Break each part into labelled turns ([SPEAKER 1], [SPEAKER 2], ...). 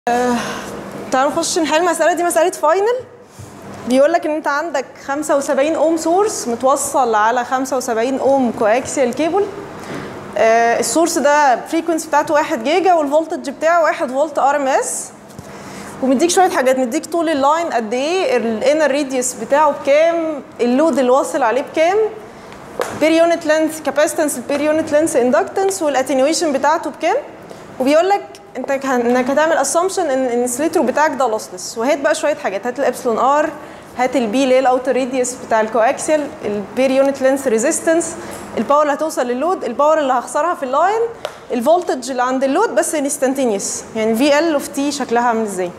[SPEAKER 1] تعالوا نخش نحل المسألة دي مسألة فاينل بيقول لك ان انت عندك 75 اوم سورس متوصل على 75 اوم كواكسيال كيبل آه السورس ده الفريكونسي بتاعته 1 جيجا والفولتج بتاعه 1 فولت ار ام اس ومديك شويه حاجات مديك طول اللاين قد ايه الانر ريديوس بتاعه بكام اللود اللي واصل عليه بكام بير يونت لينث كاباسيتنس بير يونت لينث اندكتنس والاتنيويشن بتاعته بكام وبيقول لك انت انك هتعمل اسامبشن ان الانسليتور بتاعك ده لوسلس وهات بقى شويه حاجات هات الابسلون ار هات البي اللي هي الاوتر ريديوس بتاع الكواكسيال البير يونت لينث ريزيستنس الباور اللي هتوصل للود الباور اللي هخسرها في اللاين الفولتج اللي عند اللود بس انستنتينيوس يعني في ال اوف تي شكلها عامل ازاي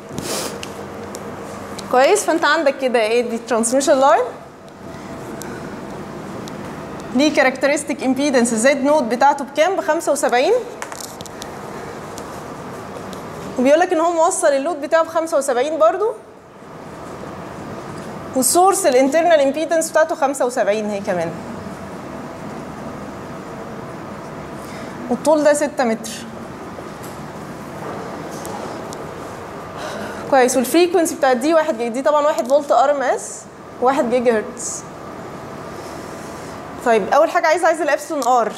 [SPEAKER 1] كويس فانت عندك كده ايه دي ترانسميشن لاين ليه كاركترستيك امبيدنس الزد نود بتاعته بكام ب 75 وبيقول لك ان هو موصل اللود بتاعه ب 75 برضو والسورس الانترنال امبيدنس بتاعته 75 هي كمان والطول ده 6 متر كويس والفريكونسي بتاعت دي 1 جيجا دي طبعا 1 فولت ار ام اس 1 جيجا هرتز طيب اول حاجه عايز عايز الابسلون ار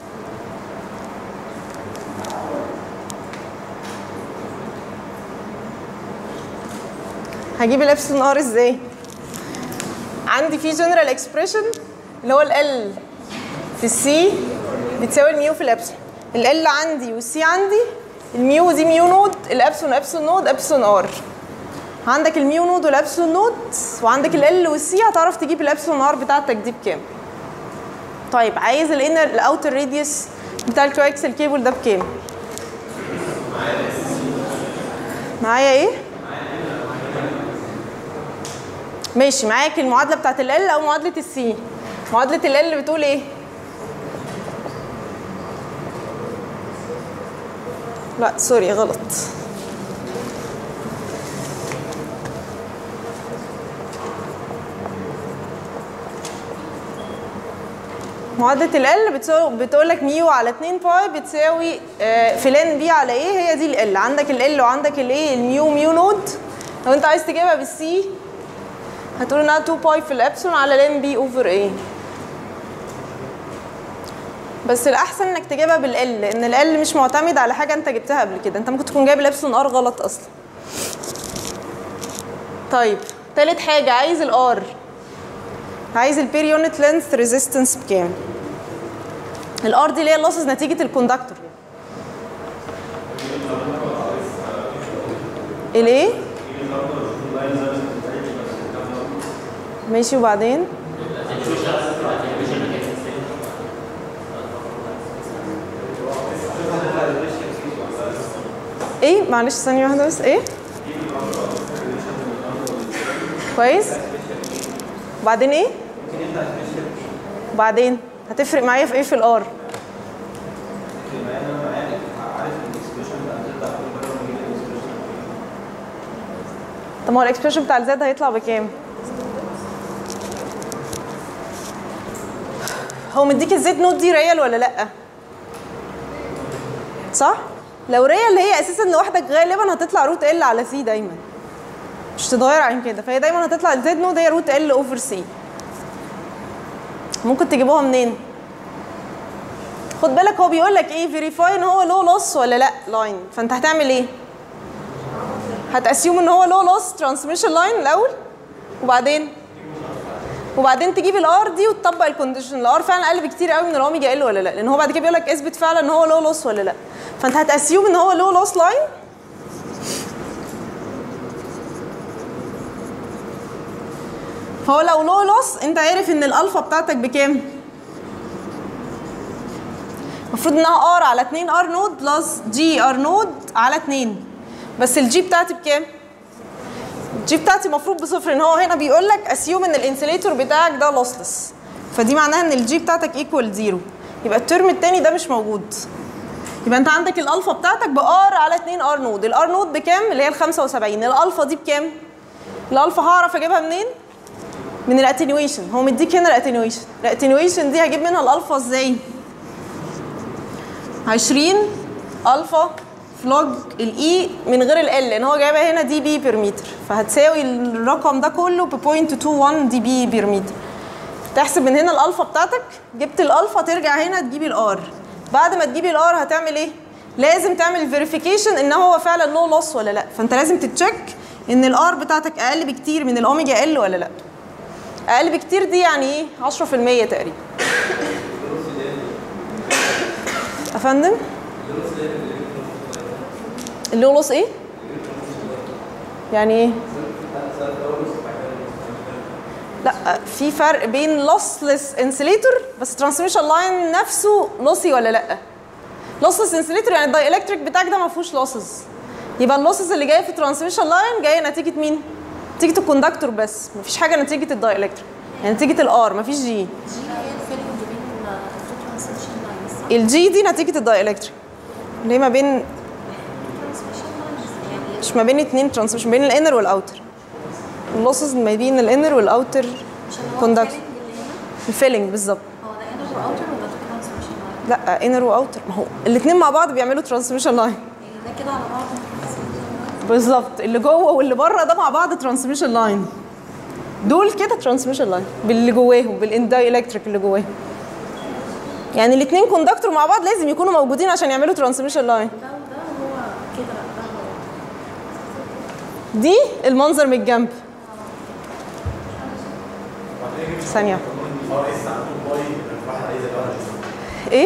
[SPEAKER 1] هجيب الابسلون ار ازاي عندي في جنرال اكسبريشن اللي هو ال في السي بتساوي الميو في الابسلون ال عندي والسي عندي الميو دي ميو نود الابسلون ابسلون نود ابسلون ار عندك الميو نود والابسلون نود وعندك ال والسي هتعرف تجيب الابسلون ار بتاعتك دي بكام طيب عايز الانر الاوتر ريديوس بتاع الكواكس الكيبل ده بكام معايا ايه ماشي معاك المعادله بتاعت ال او معادله السي معادله ال بتقول ايه لا سوري غلط معادله ال بتساوي بتقول لك ميو على 2 باي بتساوي في لان بي على ايه هي دي ال عندك ال وعندك الايه الميو ميو نود لو انت عايز تجيبها بالسي هتقول انها 2 باي في الابسلون على لان بي اوفر ايه بس الاحسن انك تجيبها بالال لان ال مش معتمد على حاجه انت جبتها قبل كده انت ممكن تكون جايب الابسلون ار غلط اصلا طيب تالت حاجه عايز الار عايز البير يونت لينث ريزيستنس بكام الار دي اللي هي اللوسز نتيجه الكوندكتور الايه ماشي وبعدين ايه معلش ثانية واحدة بس ايه كويس وبعدين ايه وبعدين هتفرق معايا في ايه في الار طب ما هو الاكسبريشن بتاع الزد هيطلع بكام هو مديك الزد نوت دي ريال ولا لا صح لو ريال هي اساسا لوحدك غالبا هتطلع روت ال على سي دايما مش تتغير عن كده فهي دايما هتطلع الزد نوت هي روت ال اوفر سي ممكن تجيبوها منين خد بالك هو بيقول لك ايه فيريفاي ان هو لو لوس ولا لا لاين فانت هتعمل ايه هتاسيوم ان هو لو لوس ترانسميشن لاين الاول وبعدين وبعدين تجيب الار دي وتطبق الكونديشن الار فعلا اقل بكتير قوي من الاوميجا ال ولا لا لان هو بعد كده بيقول لك اثبت فعلا ان هو لو لوس ولا لا فانت هتاسيوم ان هو لو لوس لاين فهو لو لو لوس انت عارف ان الالفا بتاعتك بكام المفروض انها ار على 2 ار نود بلس جي ار نود على 2 بس الجي بتاعتي بكام الجي بتاعتي المفروض بصفر ان هو هنا بيقول لك اسيوم ان الانسليتور بتاعك ده لوسلس فدي معناها ان الجي بتاعتك ايكوال زيرو يبقى الترم الثاني ده مش موجود يبقى انت عندك الالفا بتاعتك بار على 2 ار نود الار نود بكام اللي هي ال 75 الالفا دي بكام الالفا هعرف اجيبها منين من الاتنيويشن هو مديك هنا الاتنيويشن الاتنيويشن دي هجيب منها الالفا ازاي 20 الفا لوج الاي من غير ال لان هو جايبها هنا دي بي بير متر فهتساوي الرقم ده كله ب 0.21 دي بي بير متر تحسب من هنا الالفا بتاعتك جبت الالفا ترجع هنا تجيبي الار بعد ما تجيبي الار هتعمل ايه لازم تعمل فيريفيكيشن ان هو فعلا لو لوس ولا لا فانت لازم تتشيك ان الار بتاعتك اقل بكتير من الاوميجا ال ولا لا اقل بكتير دي يعني ايه 10% تقريبا يا فندم اللو لوس ايه يعني ايه لا في فرق بين لوسلس انسليتور بس ترانسميشن لاين نفسه لوسي ولا لا لوسلس انسليتور يعني الداي الكتريك بتاعك ده ما فيهوش لوسز يبقى اللوسز اللي جايه في الترانسميشن لاين جايه نتيجه مين نتيجه الكوندكتور بس مفيش حاجه نتيجه الداي الكتريك يعني نتيجه الار مفيش جي الجي دي نتيجه الداي الكتريك اللي هي ما بين مش ما بين اتنين ترانسميشن بين الانر والاوتر اللوسز ما بين الانر والاوتر كوندكتور الفيلنج بالظبط
[SPEAKER 2] هو ده انر واوتر ولا ده ترانسميشن لاين؟
[SPEAKER 1] لا انر واوتر ما هو الاثنين مع بعض بيعملوا ترانسميشن لاين
[SPEAKER 2] يعني ده كده على بعض
[SPEAKER 1] بالظبط اللي جوه واللي بره ده مع بعض ترانسميشن لاين دول كده ترانسميشن لاين باللي جواهم بالانداي الكتريك اللي جواهم يعني الاثنين كوندكتور مع بعض لازم يكونوا موجودين عشان يعملوا ترانسميشن لاين
[SPEAKER 2] ده وده هو كده ده هو
[SPEAKER 1] دي المنظر من الجنب ثانية ايه؟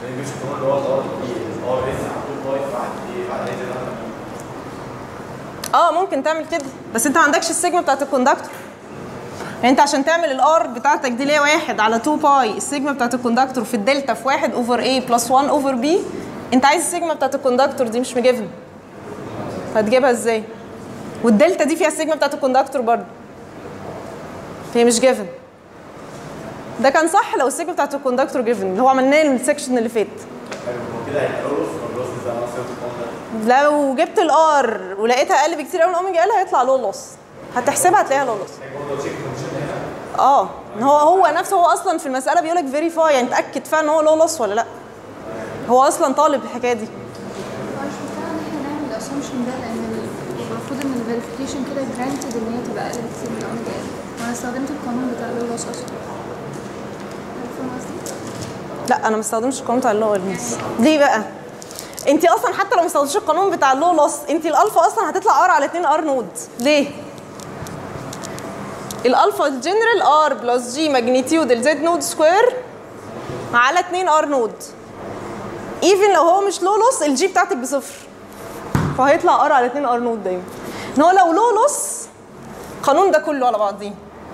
[SPEAKER 1] اه ممكن تعمل كده بس انت ما عندكش السيجما بتاعت الكوندكتور يعني انت عشان تعمل الار بتاعتك دي اللي هي واحد على 2 باي السيجما بتاعت الكوندكتور في الدلتا في 1 اوفر اي بلس 1 اوفر بي انت عايز السيجما بتاعت الكوندكتور دي مش مجيفن هتجيبها ازاي؟ والدلتا دي فيها السيجما بتاعت الكوندكتور برضه هي مش جيفن ده كان صح لو السيجما بتاعت الكوندكتور جيفن اللي هو عملناه السكشن اللي فات لو جبت الار ولقيتها اقل بكتير قوي من الاوميجا ال هيطلع لو لوس هتحسبها هتلاقيها لو لوس اه ان هو هو نفسه هو اصلا في المساله بيقول لك فيريفاي يعني تاكد فعلا ان هو لو لوس ولا لا هو اصلا طالب الحكايه دي
[SPEAKER 3] هو مش مستاهل ان احنا نعمل الاسامبشن ده لان ال- المفروض ان الفيريفيكيشن كده جرانتد ان هي تبقى اقل بكتير من الاوميجا ال وانا استخدمت القانون بتاع اللو لوس اصلا فاهم قصدي؟
[SPEAKER 1] لا انا ما استخدمش القانون بتاع اللو لوس ليه بقى انت اصلا حتى لو ما استخدمتش القانون بتاع اللو لوس انت الالفا اصلا هتطلع ار على 2 ار نود ليه الالفا الجنرال ار بلس جي ماجنتيود الزد نود سكوير على 2 ار نود ايفن لو هو مش لو لوس الجي بتاعتك بصفر فهيطلع ار على 2 ار نود دايما ان هو لو لو لوس القانون ده كله على بعضيه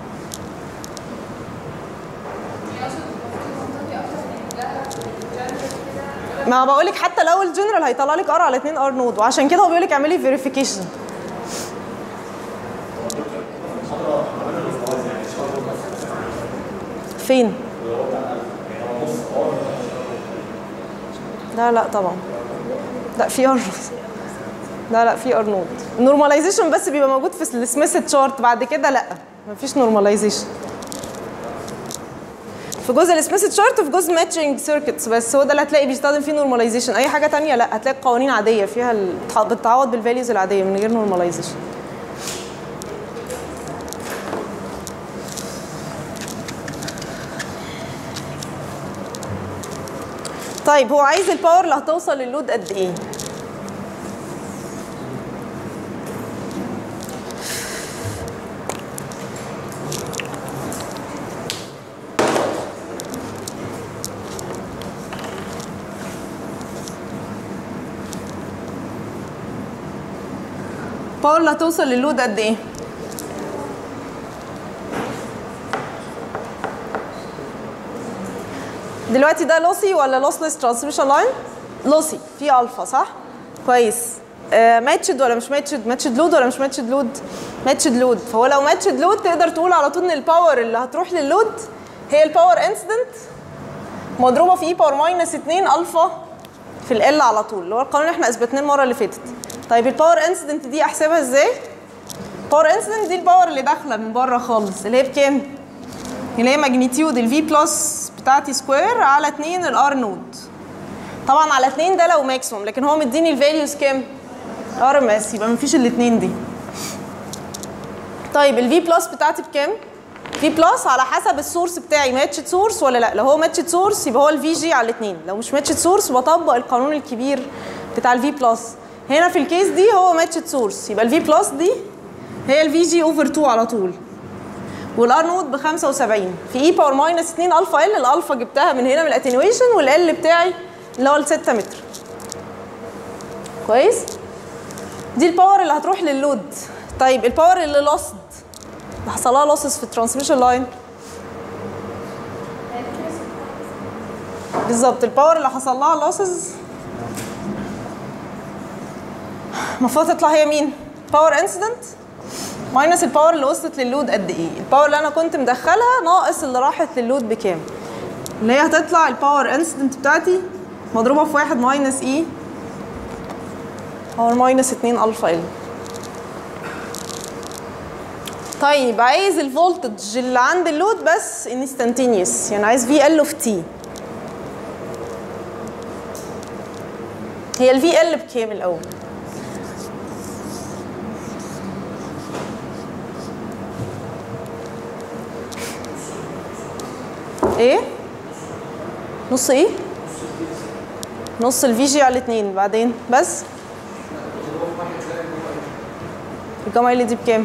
[SPEAKER 1] ما بقولك حتى لو الجنرال هيطلع لك ار على 2 ار نود وعشان كده هو بيقول لك اعملي فيريفيكيشن فين؟ لا لا طبعا لا في ار لا لا في ار نود النورماليزيشن بس بيبقى موجود في السميث تشارت بعد كده لا مفيش نورماليزيشن في جزء السميث تشارت وفي جزء ماتشنج سيركتس بس هو ده اللي هتلاقي بيستخدم فيه نورماليزيشن اي حاجه تانية لا هتلاقي قوانين عاديه فيها التع- بتتعوض بالفاليوز العاديه من غير نورماليزيشن طيب هو عايز الباور اللي هتوصل للود قد ايه باور اللي هتوصل للود قد ايه دلوقتي ده لوسي ولا لوسلس ترانسميشن لاين لوسي في الفا صح كويس ماتشد ولا مش ماتشد ماتشد لود ولا مش ماتشد لود ماتشد لود فهو لو ماتشد لود تقدر تقول على طول ان الباور اللي هتروح للود هي الباور انسيدنت مضروبه في اي باور ماينس 2 الفا في ال على طول اللي هو القانون اللي احنا اثبتناه المره اللي فاتت طيب الباور انسيدنت دي احسبها ازاي باور انسيدنت دي الباور اللي داخله من بره خالص اللي هي بكام اللي هي ماجنتيود الفي بلس بتاعتي سكوير على 2 الار نود طبعا على 2 ده لو ماكسيموم لكن هو مديني الفاليوز كام ار ام اس يبقى مفيش الاثنين دي طيب الفي بلس بتاعتي بكام في بلس على حسب السورس بتاعي ماتشد سورس ولا لا لو هو ماتشد سورس يبقى هو الفي جي على الاثنين لو مش ماتشد سورس بطبق القانون الكبير بتاع الفي بلس هنا في الكيس دي هو ماتشد سورس يبقى الفي بلس دي هي الفي جي اوفر 2 على طول والار نوت ب 75 في اي باور ماينس 2 الفا ال الالفا جبتها من هنا من الاتنيويشن والال بتاعي اللي هو ال 6 متر كويس دي الباور اللي هتروح لللود طيب الباور اللي لوست اللي حصل لها لوسز في الترانسميشن لاين بالظبط الباور اللي حصل لها لوسز المفروض تطلع هي مين؟ باور انسيدنت ماينس الباور اللي وصلت للود قد ايه؟ الباور اللي انا كنت مدخلها ناقص اللي راحت للود بكام؟ اللي هي هتطلع الباور انسيدنت بتاعتي مضروبه في واحد ماينس اي باور ماينس 2 الفا ال طيب عايز الفولتج اللي عند اللود بس انستنتينيوس يعني عايز في ال اوف تي هي الفي ال بكام الاول؟ ايه؟ نص ايه؟ نص الفي جي على الاثنين بعدين بس الجاما ال دي بكام؟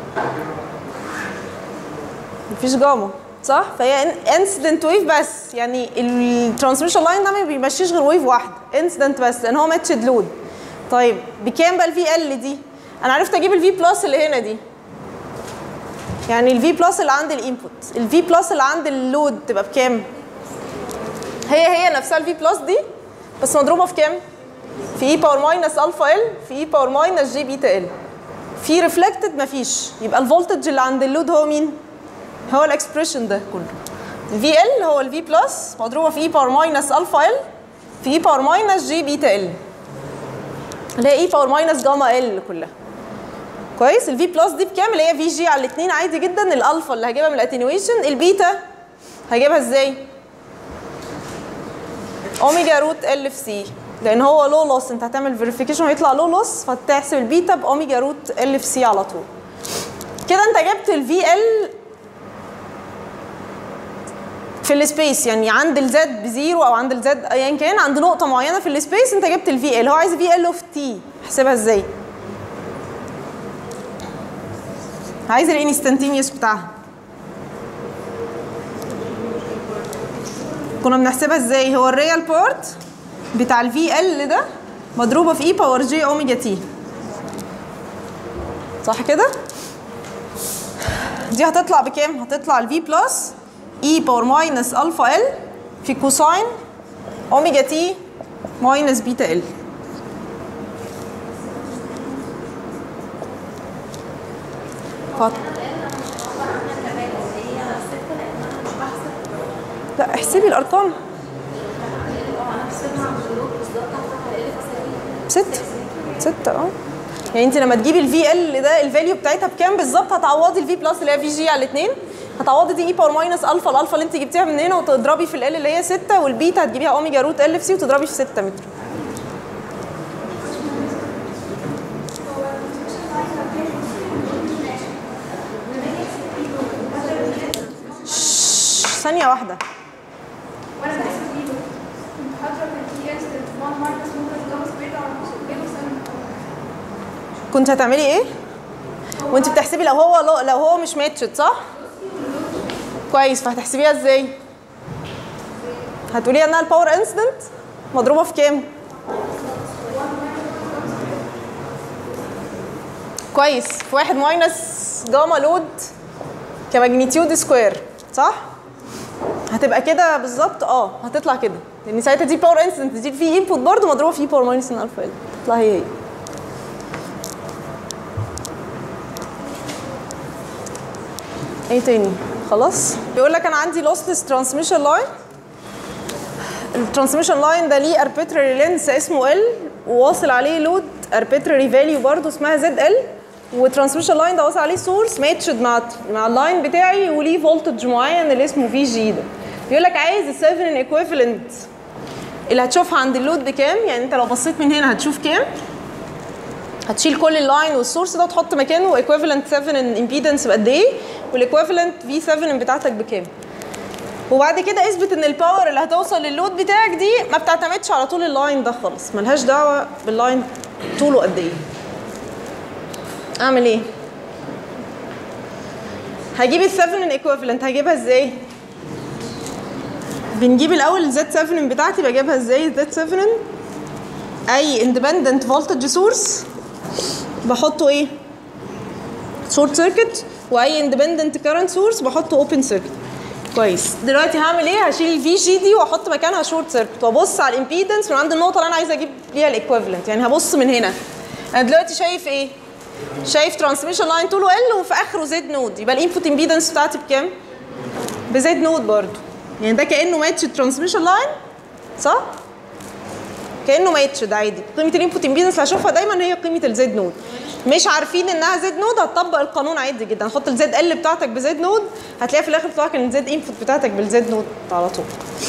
[SPEAKER 1] مفيش جاما صح؟ فهي انسيدنت ويف بس يعني الترانسميشن لاين ده ما بيمشيش غير ويف واحده انسيدنت بس لان هو ماتشد لود طيب بكام بقى الفي ال دي؟ انا عرفت اجيب الفي بلس اللي هنا دي يعني الفي بلس اللي عند الانبوت الفي بلس اللي عند اللود تبقى بكام هي هي نفسها الفي بلس دي بس مضروبه في كام في اي باور ماينس الفا ال في اي باور ماينس جي بيتا ال في ريفلكتد مفيش يبقى الفولتج اللي عند اللود هو مين هو الاكسبريشن ده كله الفي ال هو الفي بلس مضروبه في اي باور ماينس الفا ال في اي باور ماينس جي بيتا ال اللي هي اي باور ماينس جاما ال كلها كويس الفي بلس دي بكام اللي هي في جي على الاثنين عادي جدا الالفا اللي هجيبها من الاتنيويشن البيتا هجيبها ازاي اوميجا روت ال في سي لان هو لو لوس انت هتعمل فيريفيكيشن هيطلع لو لوس فتحسب البيتا باوميجا روت ال في سي على طول كده انت جبت الفي ال في السبيس يعني عند الزد بزيرو او عند الزد ايا كان عند نقطه معينه في السبيس انت جبت الفي ال هو عايز في ال اوف تي احسبها ازاي عايز الانستنتينيوس بتاعها كنا بنحسبها ازاي هو الريال بارت بتاع الفي ال ده مضروبه في اي باور جي اوميجا تي صح كده دي هتطلع بكام هتطلع الفي بلس اي باور ماينس الفا ال في كوساين اوميجا تي ماينس بيتا ال فاط لا احسبي الارقام ستة ستة اه يعني انت لما تجيبي الفي ال ده الفاليو بتاعتها بكام بالظبط هتعوضي الفي بلس اللي هي في جي على الاثنين هتعوضي دي اي باور ماينس الفا الالفا اللي انت جبتيها من هنا وتضربي في ال اللي هي 6 والبيتا هتجيبيها اوميجا روت ال في سي وتضربي في 6 متر شش، ثانية واحدة
[SPEAKER 3] وانا بحسب ايده هضرب التي انستنت 1 ماينس ممكن جاما سكوير على نص الجيم
[SPEAKER 1] كنت هتعملي ايه؟ وانت بتحسبي لو هو لو, لو هو مش ماتشد صح؟ كويس فهتحسبيها ازاي؟ هتقولي انها الباور انسيدنت مضروبه في كام؟ كويس في واحد ماينس جاما لود كماجنتيود سكوير صح؟ هتبقى كده بالظبط اه هتطلع كده لان ساعتها دي باور انسيدنت دي في انبوت برضه مضروبه في باور ماينس ان الفا ال تطلع هي هي ايه تاني خلاص بيقول لك انا عندي لوسلس ترانسميشن لاين الترانسميشن لاين ده ليه arbitrary لينس اسمه ال وواصل عليه لود arbitrary فاليو برضه اسمها زد ال والترانسميشن لاين ده واصل عليه سورس ماتشد مع مع اللاين بتاعي وليه فولتج معين اللي اسمه في جي ده بيقول لك عايز السيفن ايكويفالنت اللي هتشوفها عند اللود بكام يعني انت لو بصيت من هنا هتشوف كام هتشيل كل اللاين والسورس ده وتحط مكانه ايكويفالنت 7 امبيدنس بقد ايه والايكويفالنت في 7 بتاعتك بكام وبعد كده اثبت ان الباور اللي هتوصل للود بتاعك دي ما بتعتمدش على طول اللاين ده خالص ملهاش دعوه باللاين طوله قد ايه اعمل ايه هجيب ال 7 ايكويفالنت هجيبها ازاي بنجيب الاول الزد 7 بتاعتي بجيبها ازاي الزد 7 اي اندبندنت فولتج سورس بحطه ايه شورت سيركت واي اندبندنت كارنت سورس بحطه اوبن سيركت كويس دلوقتي هعمل ايه هشيل الفي جي دي واحط مكانها شورت سيركت وابص على الامبيدنس من عند النقطه اللي انا عايزه اجيب ليها الايكويفالنت يعني هبص من هنا انا دلوقتي شايف ايه شايف ترانسميشن لاين طوله ال وفي اخره زد نود يبقى الانبوت امبيدنس بتاعتي بكام بزد نود برضو يعني ده كانه ماتش الترانسميشن لاين صح كانه ماتش ده عادي قيمه الانبوت امبيدنس اللي هشوفها دايما هي قيمه الزد نود مش عارفين انها زد نود هتطبق القانون عادي جدا هتحط الزد ال بتاعتك بزد نود هتلاقي في الاخر طلع لك ان الزد انبوت بتاعتك بالزد نود على طول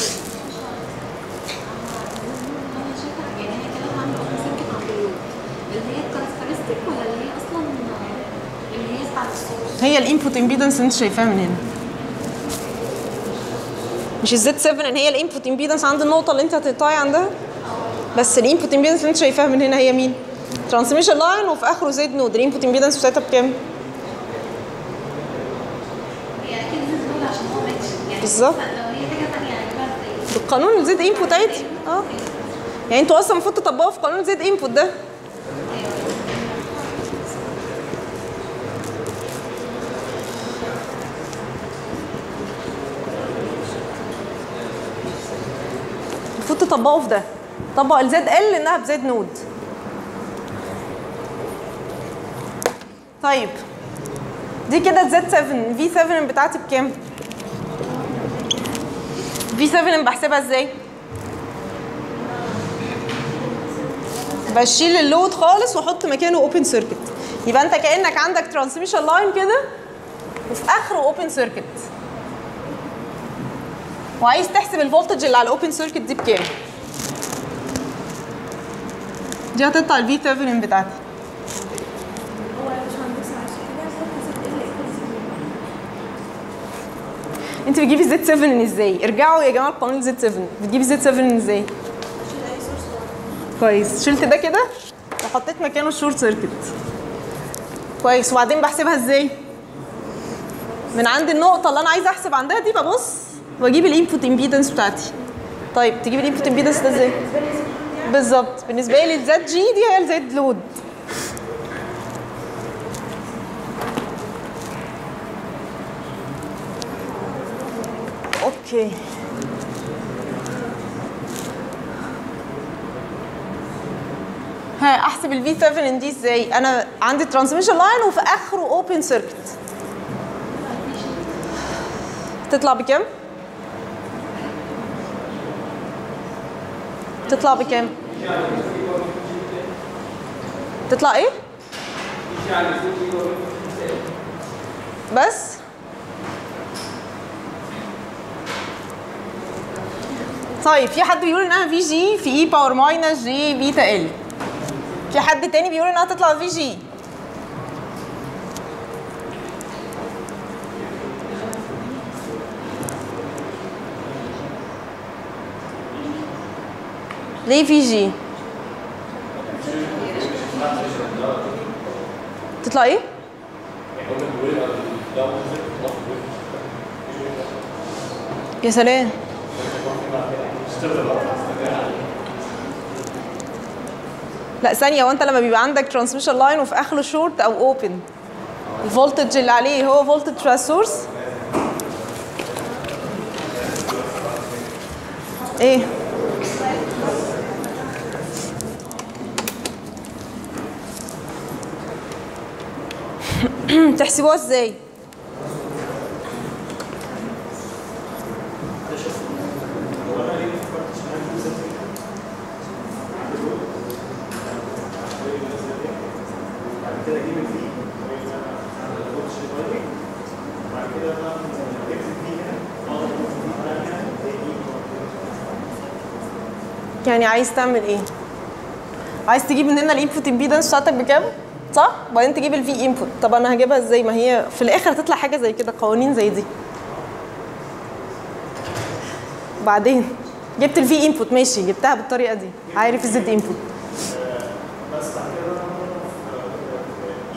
[SPEAKER 2] انا شايفه يعني هي كده عامله سكت عند اللود اللي هي الكاركترستيك ولا اللي هي اصلا اللي هي بتاعت الصوت
[SPEAKER 1] هي الانبوت امبيدنس اللي انت شايفاها من هنا مش الزد 7 ان هي الانبوت امبيدنس عند النقطه اللي انت هتقطعي عندها بس الانبوت امبيدنس اللي انت شايفاها من هنا هي مين ترانسميشن لاين وفي اخره زد نود الانبوت امبيدنس بتاعتها بكام
[SPEAKER 2] هي اكيد زد دول عشان هو ماتش يعني
[SPEAKER 1] بالظبط.
[SPEAKER 2] لو هي حاجه ثانيه يعني بقى زي
[SPEAKER 1] بالقانون الزد انبوت عادي اه يعني انتوا اصلا المفروض تطبقوا في قانون الزد انبوت ده المفروض تطبقوا في ده طبق الزد ال انها بزد نود طيب دي كده الزد 7 في 7 بتاعتي بكام؟ في 7 بحسبها ازاي؟ بشيل اللود خالص واحط مكانه اوبن سيركت يبقى انت كانك عندك ترانسميشن لاين كده وفي اخره اوبن سيركت وعايز تحسب الفولتج اللي على الاوبن سيركت دي بكام دي هتطلع الفي 7 بتاعتي
[SPEAKER 2] هو يا باشمهندس معلش كده زد ال
[SPEAKER 1] انت بتجيبي زد 7 ازاي ارجعوا يا جماعه لقانون زد 7 بتجيبي زد 7 ازاي كويس شلت ده كده وحطيت مكانه الشورت سيركت كويس وبعدين بحسبها ازاي من عند النقطه اللي انا عايزه احسب عندها دي ببص واجيب الانبوت امبيدنس بتاعتي طيب تجيب الانبوت امبيدنس ده ازاي بالظبط بالنسبه لي الزد جي دي هي الزد لود اوكي ها احسب الفي 7 دي ازاي انا عندي ترانسميشن لاين وفي اخره اوبن سيركت تطلع بكام تطلع بكام تطلع ايه بس طيب في حد بيقول انها في جي في اي باور ماينس جي بيتا ال في حد تاني بيقول انها تطلع في جي ليه في جي تطلع ايه يا سلام لا ثانية وانت لما بيبقى عندك ترانسميشن لاين وفي اخره شورت او اوبن الفولتج اللي عليه هو فولتج ترانسورس ايه تحسبوها ازاي يعني عايز تعمل ايه عايز تجيب من هنا الانبوت امبيدنس بتاعتك بكام صح وبعدين تجيب الفي انبوت طب انا هجيبها ازاي ما هي في الاخر هتطلع حاجه زي كده قوانين زي دي بعدين جبت الفي انبوت ماشي جبتها بالطريقه دي عارف الزد انبوت
[SPEAKER 4] بس بعد كده انا في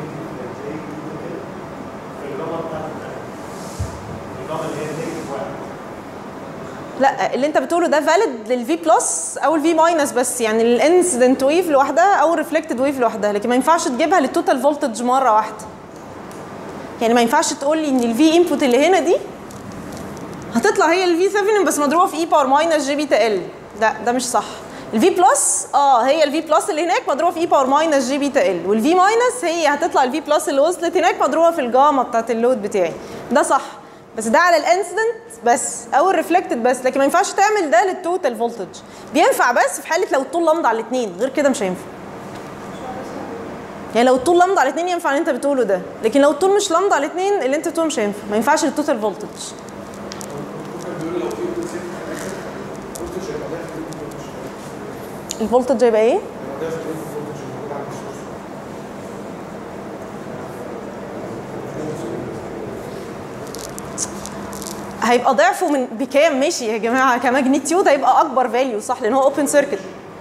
[SPEAKER 4] الجامعه بتاعت الجامعه اللي هي نيجاتيف واحد
[SPEAKER 1] لا اللي انت بتقوله ده فاليد للفي بلس او الفي ماينس بس يعني الانسيدنت ويف لوحدها او الريفلكتد ويف لوحدها لكن ما ينفعش تجيبها للتوتال فولتج مره واحده يعني ما ينفعش تقول لي ان الفي انبوت اللي هنا دي هتطلع هي الفي 7 بس مضروبه في اي باور ماينس جي بيتا ال لا ده مش صح الفي بلس اه هي الفي بلس اللي هناك مضروبه في اي باور ماينس جي بيتا ال والفي ماينس هي هتطلع الفي بلس اللي وصلت هناك مضروبه في الجاما بتاعت اللود بتاعي ده صح بس ده على الانسيدنت بس او الريفلكتد بس لكن ما ينفعش تعمل ده للتوتال فولتج بينفع بس في حاله لو الطول لمض على الاثنين غير كده مش هينفع يعني لو الطول لمض على الاثنين ينفع اللي انت بتقوله ده لكن لو الطول مش لمض على الاثنين اللي انت بتقوله مش هينفع ما ينفعش للتوتال فولتج الفولتج هيبقى ايه؟ هيبقى ضعفه من بكام ماشي يا جماعه كماجنتيود هيبقى اكبر فاليو صح لان هو اوبن سيركت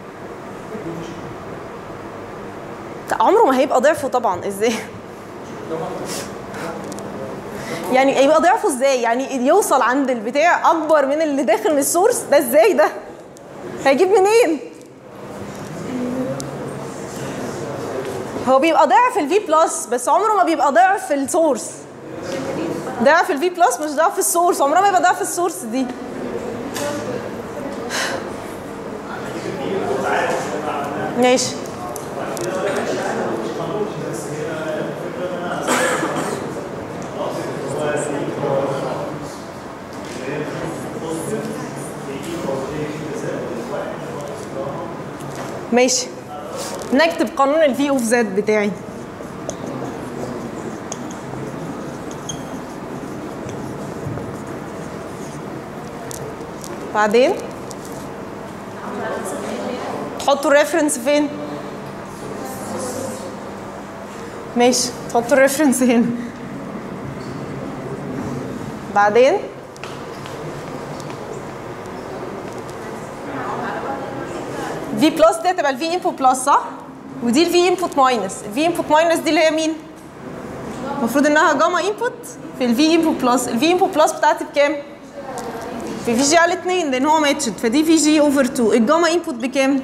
[SPEAKER 1] عمره ما هيبقى ضعفه طبعا ازاي يعني يبقى ضعفه ازاي يعني يوصل عند البتاع اكبر من اللي داخل من السورس ده ازاي ده هيجيب منين هو بيبقى ضعف الفي بلس بس عمره ما بيبقى ضعف السورس ضعف الفي بلس مش ضعف السورس عمرها ما يبقى ضعف السورس دي ماشي ماشي نكتب قانون الفي اوف زد بتاعي بعدين تحطوا الريفرنس فين ماشي تحطوا الريفرنس هنا بعدين في بلس دي هتبقى الفي انبوت بلس صح ودي الفي انبوت ماينس الفي انبوت ماينس دي اللي هي مين المفروض انها جاما انبوت في الفي انبوت بلس الفي انبوت بلس بتاعتي بكام في في جي على 2 لان هو ماتشد فدي في جي اوفر 2 الجاما انبوت بكام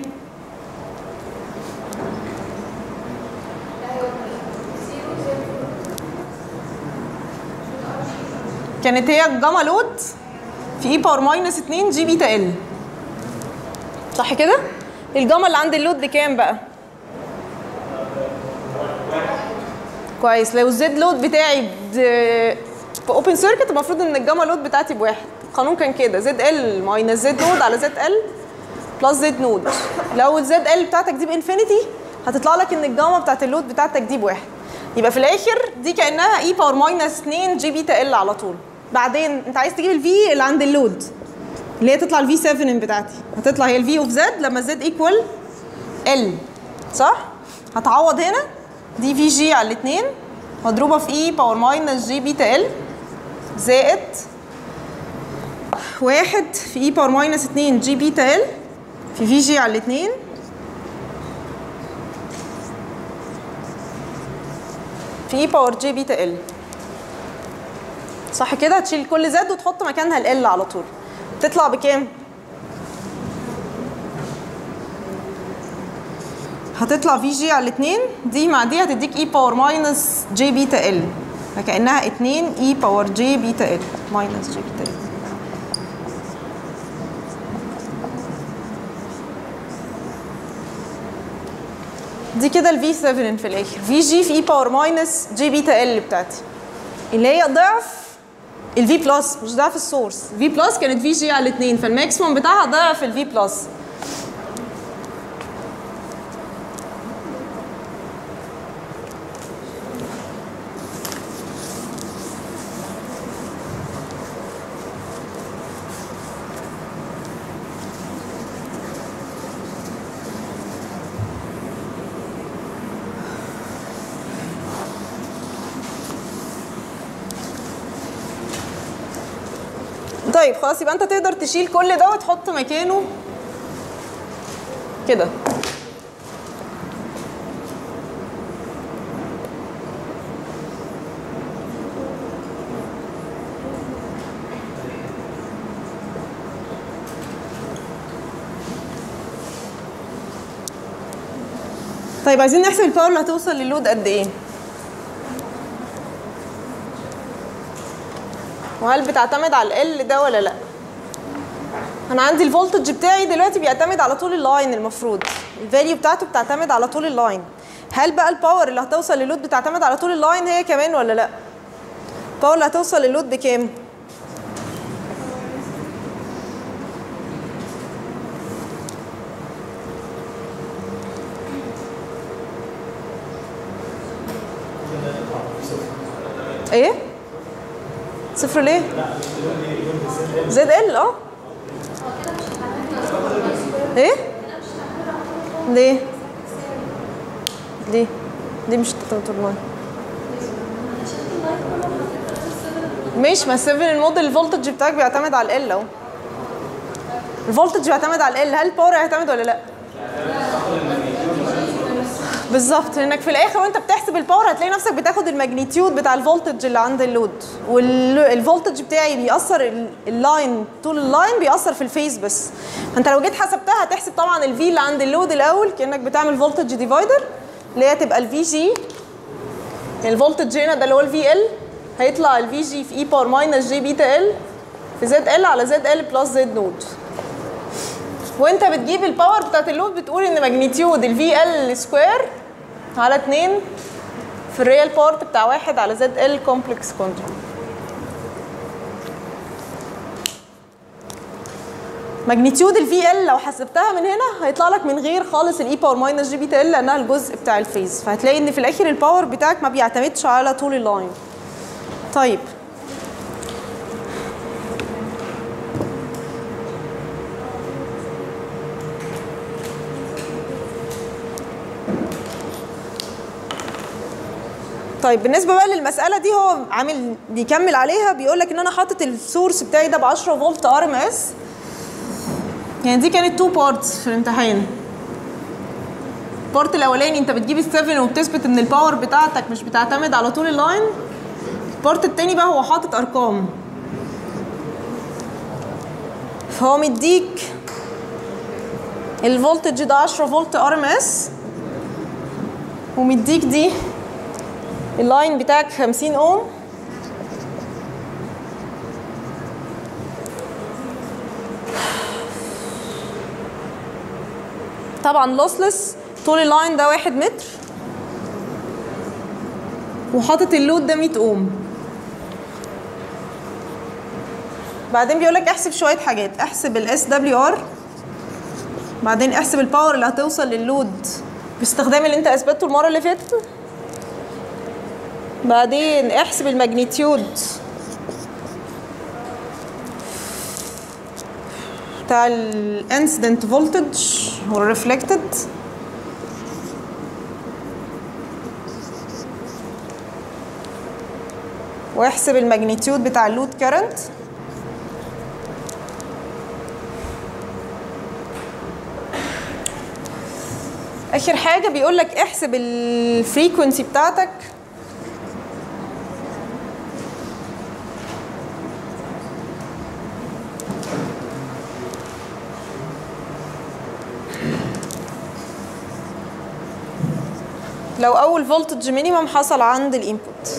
[SPEAKER 1] كانت هي الجاما لود في اي باور ماينس 2 جي بيتا ال صح كده الجاما اللي عند اللود بكام بقى كويس لو الزد لود بتاعي باوبن سيركت المفروض ان الجاما لود بتاعتي بواحد القانون كان كده زد ال ماينس زد نود على زد ال بلس زد نود لو الزد ال بتاعتك دي بانفينيتي هتطلع لك ان الجاما بتاعت اللود بتاعتك دي بواحد يبقى في الاخر دي كانها اي باور ماينس 2 جي بيتا ال على طول بعدين انت عايز تجيب الفي اللي عند اللود اللي هي تطلع الفي 7 بتاعتي هتطلع هي الفي اوف زد لما زد ايكوال ال صح هتعوض هنا دي في جي على الاثنين مضروبه في اي باور ماينس جي بيتا ال زائد واحد في اي باور ماينس 2 جي بيتا ال في في جي على الاثنين في اي باور جي بيتا ال صح كده هتشيل كل زد وتحط مكانها ال على طول تطلع بكام هتطلع في جي على الاثنين دي مع دي هتديك اي باور ماينس جي بيتا ال فكانها 2 اي باور جي بيتا ال ماينس جي بيتا ال دي كده الفي 7 في الاخر في جي في اي باور ماينس جي بيتا ال بتاعتي اللي هي ضعف الفي بلس مش ضعف السورس في بلس كانت في جي على الاثنين فالماكسيموم بتاعها ضعف الفي بلس طيب خلاص يبقى انت تقدر تشيل كل ده وتحط مكانه كده طيب عايزين نحسب الباور اللي هتوصل للود قد ايه وهل بتعتمد على ال ده ولا لا انا عندي الفولتج بتاعي دلوقتي بيعتمد على طول اللاين المفروض الفاليو بتاعته بتعتمد على طول اللاين هل بقى الباور اللي هتوصل للود بتعتمد على طول اللاين هي كمان ولا لا الباور اللي هتوصل للود بكام ايه صفر ليه زد ال اه ايه ليه ليه ليه مش تطلع مش ما 7 الموديل الفولتج بتاعك بيعتمد على ال اهو الفولتج بيعتمد على ال هل الباور هيعتمد ولا لا بالظبط لانك في الاخر وانت بتحسب الباور هتلاقي نفسك بتاخد الماجنتيود بتاع الفولتج اللي عند اللود والفولتج بتاعي بيأثر ال- اللاين طول اللاين بيأثر في الفيز بس فانت لو جيت حسبتها هتحسب طبعا الفي اللي عند اللود الاول كانك بتعمل فولتج ديفايدر اللي هي تبقى الفي جي الفولتج هنا ده اللي هو الفي ال هيطلع الفي جي في اي باور ماينس جي بيتا ال في زد ال على زد ال بلس زد نود وانت بتجيب الباور بتاعت اللود بتقول ان ماجنتيود الفي ال سكوير على 2 في الريال بارت بتاع واحد على زد ال كومبلكس كونترول ماجنتيود الفي ال لو حسبتها من هنا هيطلع لك من غير خالص الاي باور ماينس جي بيتا ال لانها الجزء بتاع الفيز فهتلاقي ان في الاخر الباور بتاعك ما بيعتمدش على طول اللاين طيب طيب بالنسبه بقى للمساله دي هو عامل بيكمل عليها بيقول لك ان انا حاطط السورس بتاعي ده ب 10 فولت ار ام اس يعني دي كانت تو بارتس في الامتحان البارت الاولاني انت بتجيب السفن وبتثبت ان الباور بتاعتك مش بتعتمد على طول اللاين البارت التاني بقى هو حاطط ارقام فهو مديك الفولتج ده 10 فولت ار ام اس ومديك دي اللاين بتاعك 50 اوم طبعا لوسلس طول اللاين ده واحد متر وحاطط اللود ده 100 اوم بعدين بيقول لك احسب شويه حاجات احسب الاس دبليو ار بعدين احسب الباور اللي هتوصل للود باستخدام اللي انت اثبته المره اللي فاتت بعدين احسب الماجنتيود بتاع الانسيدنت فولتج والريفلكتد واحسب الماجنتيود بتاع اللود كارنت اخر حاجه بيقول لك احسب الفريكونسي بتاعتك لو اول فولتج مينيمم حصل عند الانبوت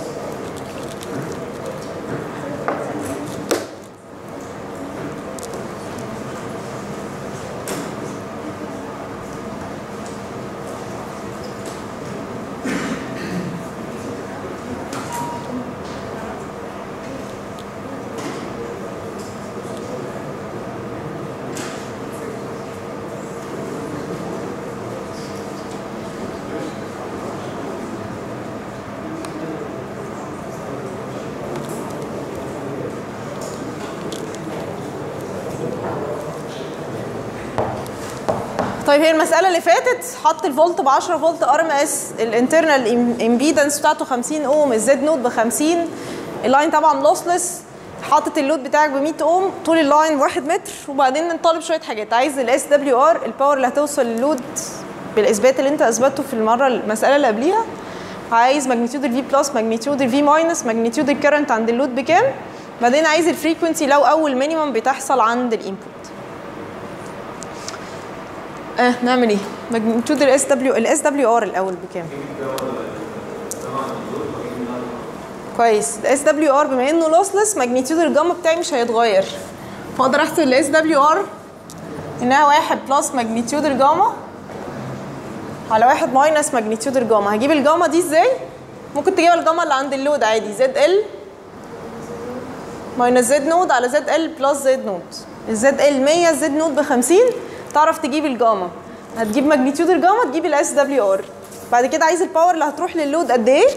[SPEAKER 1] طيب هي المسألة اللي فاتت حط الفولت ب 10 فولت ار ام اس الانترنال امبيدنس بتاعته 50 اوم الزد نود ب 50 اللاين طبعا لوسلس حاطط اللود بتاعك ب 100 اوم طول اللاين 1 متر وبعدين طالب شويه حاجات عايز الاس دبليو ار الباور اللي هتوصل للود بالاثبات اللي انت اثبته في المره المساله اللي قبليها عايز ماجنتيود الفي بلس ماجنتيود الفي ماينس ماجنتيود الكرنت عند اللود بكام بعدين عايز الفريكونسي لو اول مينيمم بتحصل عند الانبوت اه نعمل ايه ماجنتيود الاس دبليو الاس دبليو ار الاول بكام كويس الاس دبليو ار بما انه لوسلس ماجنتيود الجاما بتاعي مش هيتغير فاقدر احسب الاس دبليو ار انها واحد بلس ماجنتيود الجاما على واحد ماينس ماجنتيود الجاما هجيب الجاما دي ازاي ممكن تجيب الجاما اللي عند اللود عادي زد ال ماينس زد نود على زد ال بلس زد نود الزد ال 100 زد نود ب 50 تعرف تجيب الجاما هتجيب ماجنتيود الجاما تجيب الاس دبليو ار بعد كده عايز الباور اللي هتروح للود قد ايه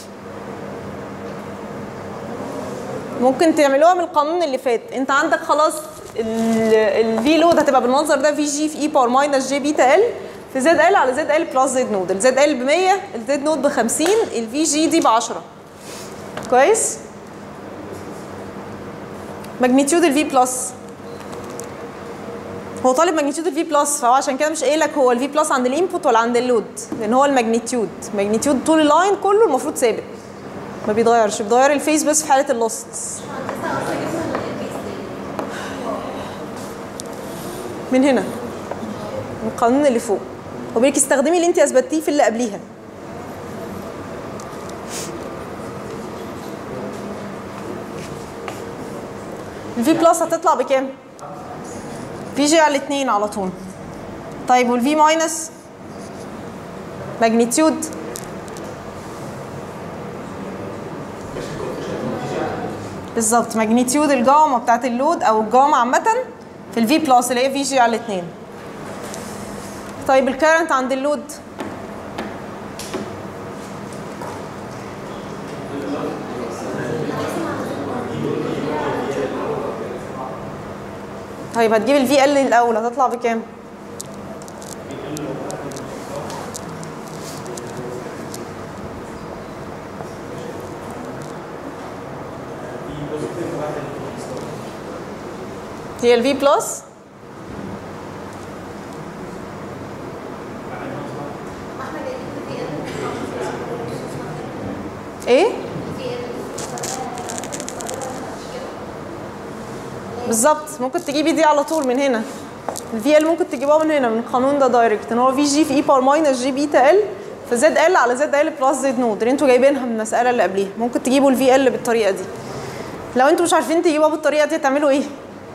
[SPEAKER 1] ممكن تعملوها من القانون اللي فات انت عندك خلاص الفي لود هتبقى بالمنظر ده في جي في اي باور ماينس جي بيتا ال في زد ال على زد ال بلس زد نود الزد ال ب 100 الزد نود ب 50 الفي جي دي ب 10 كويس ماجنتيود الفي بلس هو طالب ماجنتيود الفي بلس فهو عشان كده مش قايل لك هو الفي بلس عند الانبوت ولا عند اللود لان هو الماجنتيود ماجنتيود طول اللاين كله المفروض ثابت ما بيتغيرش بيتغير الفيس بس في حاله اللوست من هنا من القانون اللي فوق وبيقولك استخدمي اللي انت اثبتيه في اللي قبليها الفي بلس هتطلع بكام؟ في جي على الاثنين على طول طيب والفي ماينس ماجنتيود بالظبط ماجنتيود الجاما بتاعت اللود او الجاما عامه في الفي بلس اللي هي في جي على الاثنين طيب الكرنت عند اللود طيب هتجيب الفي ال الاول هتطلع بكام هي الفي بلس ايه بالظبط ممكن تجيبي دي على طول من هنا الفي ال ممكن تجيبوها من هنا من القانون ده دايركت ان هو في جي في اي باور ماينس جي بيتا ال في زد ال على زد ال بلس زد نود اللي انتوا جايبينها من المساله اللي قبليها ممكن تجيبوا الفي ال بالطريقه دي لو انتوا مش عارفين تجيبوها بالطريقه دي هتعملوا ايه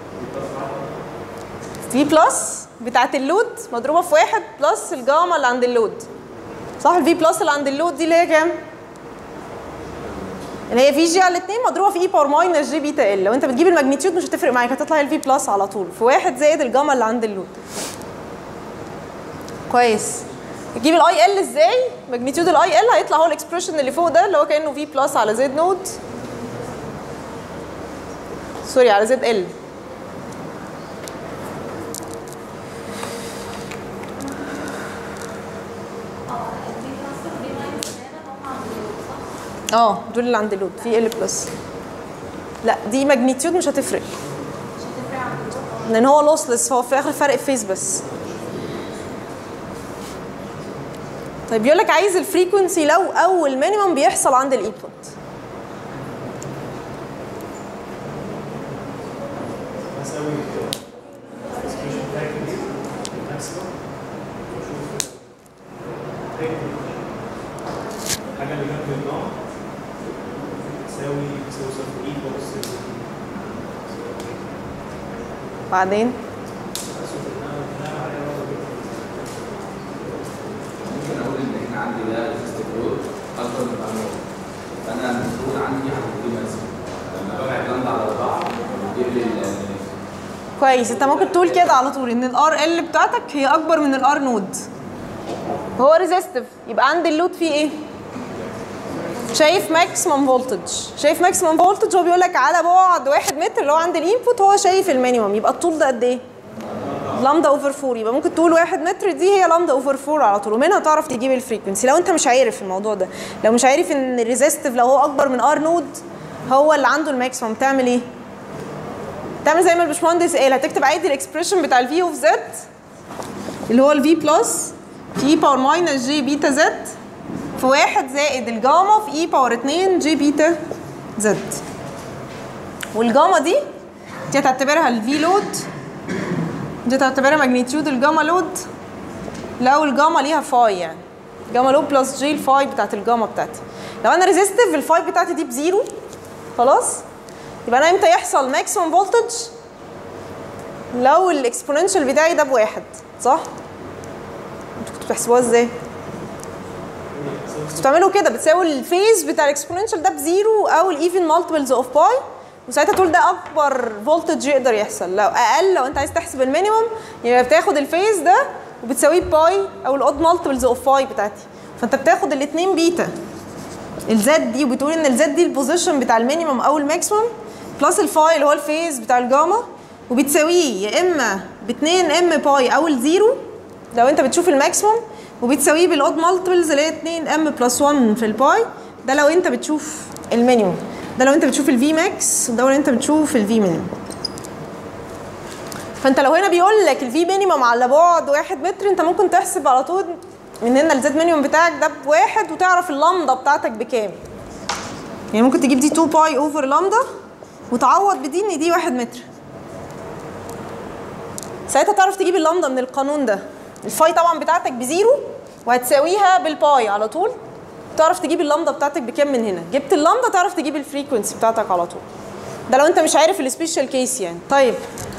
[SPEAKER 1] في بلس بتاعت اللود مضروبه في واحد بلس الجاما اللي عند اللود صح الفي بلس اللي عند اللود دي اللي هي كام؟ اللي هي في جي على الاثنين مضروبه في اي باور ماينس جي بيتا ال لو انت بتجيب الماجنتيود مش هتفرق معاك هتطلع الفي بلس على طول في واحد زائد الجاما اللي عند اللود كويس تجيب الاي ال ازاي؟ ماجنتيود الاي ال هيطلع هو الاكسبريشن اللي فوق ده اللي هو كانه في بلس على زد نود سوري على زد ال اه دول اللي عند اللود في ال بلس لا دي ماجنتيود مش هتفرق لان هو لوسلس هو في الاخر فرق فيس بس طيب بيقول لك عايز الفريكونسي لو اول مينيمم بيحصل عند الانبوت
[SPEAKER 4] هساوي السكيشن بتاعي كبير ماكسيمم واشوف الحاجه اللي جنب النار تساوي تساوي صفر اي بلس
[SPEAKER 1] بعدين
[SPEAKER 5] ممكن اقول ان احنا عندي ده ريزيستيف لود اكبر من النور فانا المفروض عندي حاجتين ماكسيمم لما ببعد لمبه على اربعه بيجيب لي ال-
[SPEAKER 1] كويس انت ممكن تقول كده على طول ان الار ال بتاعتك هي اكبر من الار نود هو ريزيستيف يبقى عند اللود فيه ايه شايف ماكسيمم فولتج شايف ماكسيمم فولتج هو بيقول لك على بعد واحد متر اللي هو عند الانبوت هو شايف المينيمم يبقى الطول ده قد ايه لامدا اوفر 4 يبقى ممكن تقول واحد متر دي هي لامدا اوفر 4 على طول ومنها تعرف تجيب الفريكونسي لو انت مش عارف الموضوع ده لو مش عارف ان الريزيستيف لو هو اكبر من ار نود هو اللي عنده الماكسيموم تعمل ايه تعمل زي ما الباشمهندس قال هتكتب عادي الاكسبريشن بتاع الفي اوف زد اللي هو الفي بلس في اي باور ماينس جي بيتا زد في واحد زائد الجاما في اي باور 2 جي بيتا زد والجاما دي دي هتعتبرها الفي لود دي هتعتبرها ماجنتيود الجاما لود لو الجاما ليها فاي يعني جاما لود بلس جي الفاي بتاعت الجاما بتاعتي لو انا ريزيستيف الفاي بتاعتي دي بزيرو خلاص يبقى انا امتى يحصل ماكسيمم فولتج لو الاكسبوننشال بتاعي ده بواحد صح انتوا كنتوا بتحسبوها ازاي كنتوا بتعملوا كده بتساوي الفيز بتاع الاكسبوننشال ده بزيرو او الايفن مالتيبلز اوف باي وساعتها تقول ده اكبر فولتج يقدر يحصل لو اقل لو انت عايز تحسب المينيمم يبقى بتاخد الفيز ده وبتساويه باي او الاود مالتيبلز اوف باي بتاعتي فانت بتاخد الاثنين بيتا الزد دي وبتقول ان الزد دي البوزيشن بتاع المينيمم او الماكسيمم بلس الفاي اللي هو الفيز بتاع الجاما وبتساويه يا اما ب 2 ام باي او الزيرو لو انت بتشوف الماكسيمم وبتساويه بالاود مالتيبلز اللي هي 2 ام بلس 1 في الباي ده لو انت بتشوف المينيمم ده لو انت بتشوف الفي ماكس وده لو انت بتشوف الفي مينيمم فانت لو هنا بيقول لك الفي مينيمم على بعد واحد متر انت ممكن تحسب على طول من هنا الزد مينيمم بتاعك ده بواحد وتعرف اللامدا بتاعتك بكام يعني ممكن تجيب دي 2 باي اوفر لامدا وتعوض بدي ان دي واحد متر ساعتها تعرف تجيب اللامدا من القانون ده الفاي طبعا بتاعتك بزيرو وهتساويها بالباي على طول تعرف تجيب اللامدا بتاعتك بكام من هنا جبت اللامدا تعرف تجيب الفريكونسي بتاعتك على طول ده لو انت مش عارف السبيشال كيس يعني طيب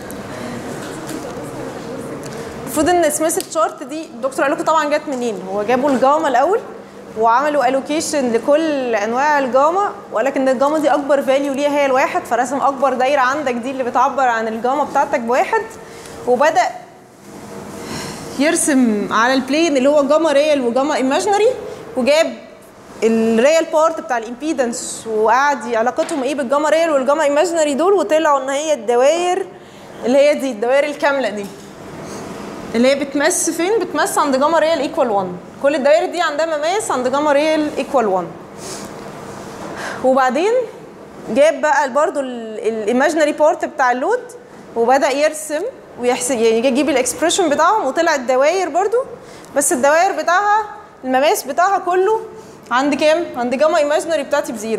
[SPEAKER 1] المفروض ان سميث تشارت دي الدكتور قال لكم طبعا جت منين هو جابوا الجاما الاول وعملوا الوكيشن لكل انواع الجاما وقال لك ان الجاما دي اكبر فاليو ليها هي الواحد فرسم اكبر دايره عندك دي اللي بتعبر عن الجاما بتاعتك بواحد وبدا يرسم على البلين اللي هو جاما ريال وجاما ايماجينري وجاب الريال بارت بتاع الامبيدنس وقعد علاقتهم ايه بالجاما ريال والجاما ايماجينري دول وطلعوا ان هي الدوائر اللي هي دي الدوائر الكامله دي اللي هي بتمس فين بتمس عند جاما ريال ايكوال 1 كل الدوائر دي عندها مماس عند جاما ريال ايكوال 1 وبعدين جاب بقى برضو الايماجينري بارت بتاع اللود وبدا يرسم ويحسب يعني يجيب الاكسبريشن بتاعهم وطلع الدوائر برضو بس الدوائر بتاعها المماس بتاعها كله عند كام؟ عند جاما ايماجينري بتاعتي بزيرو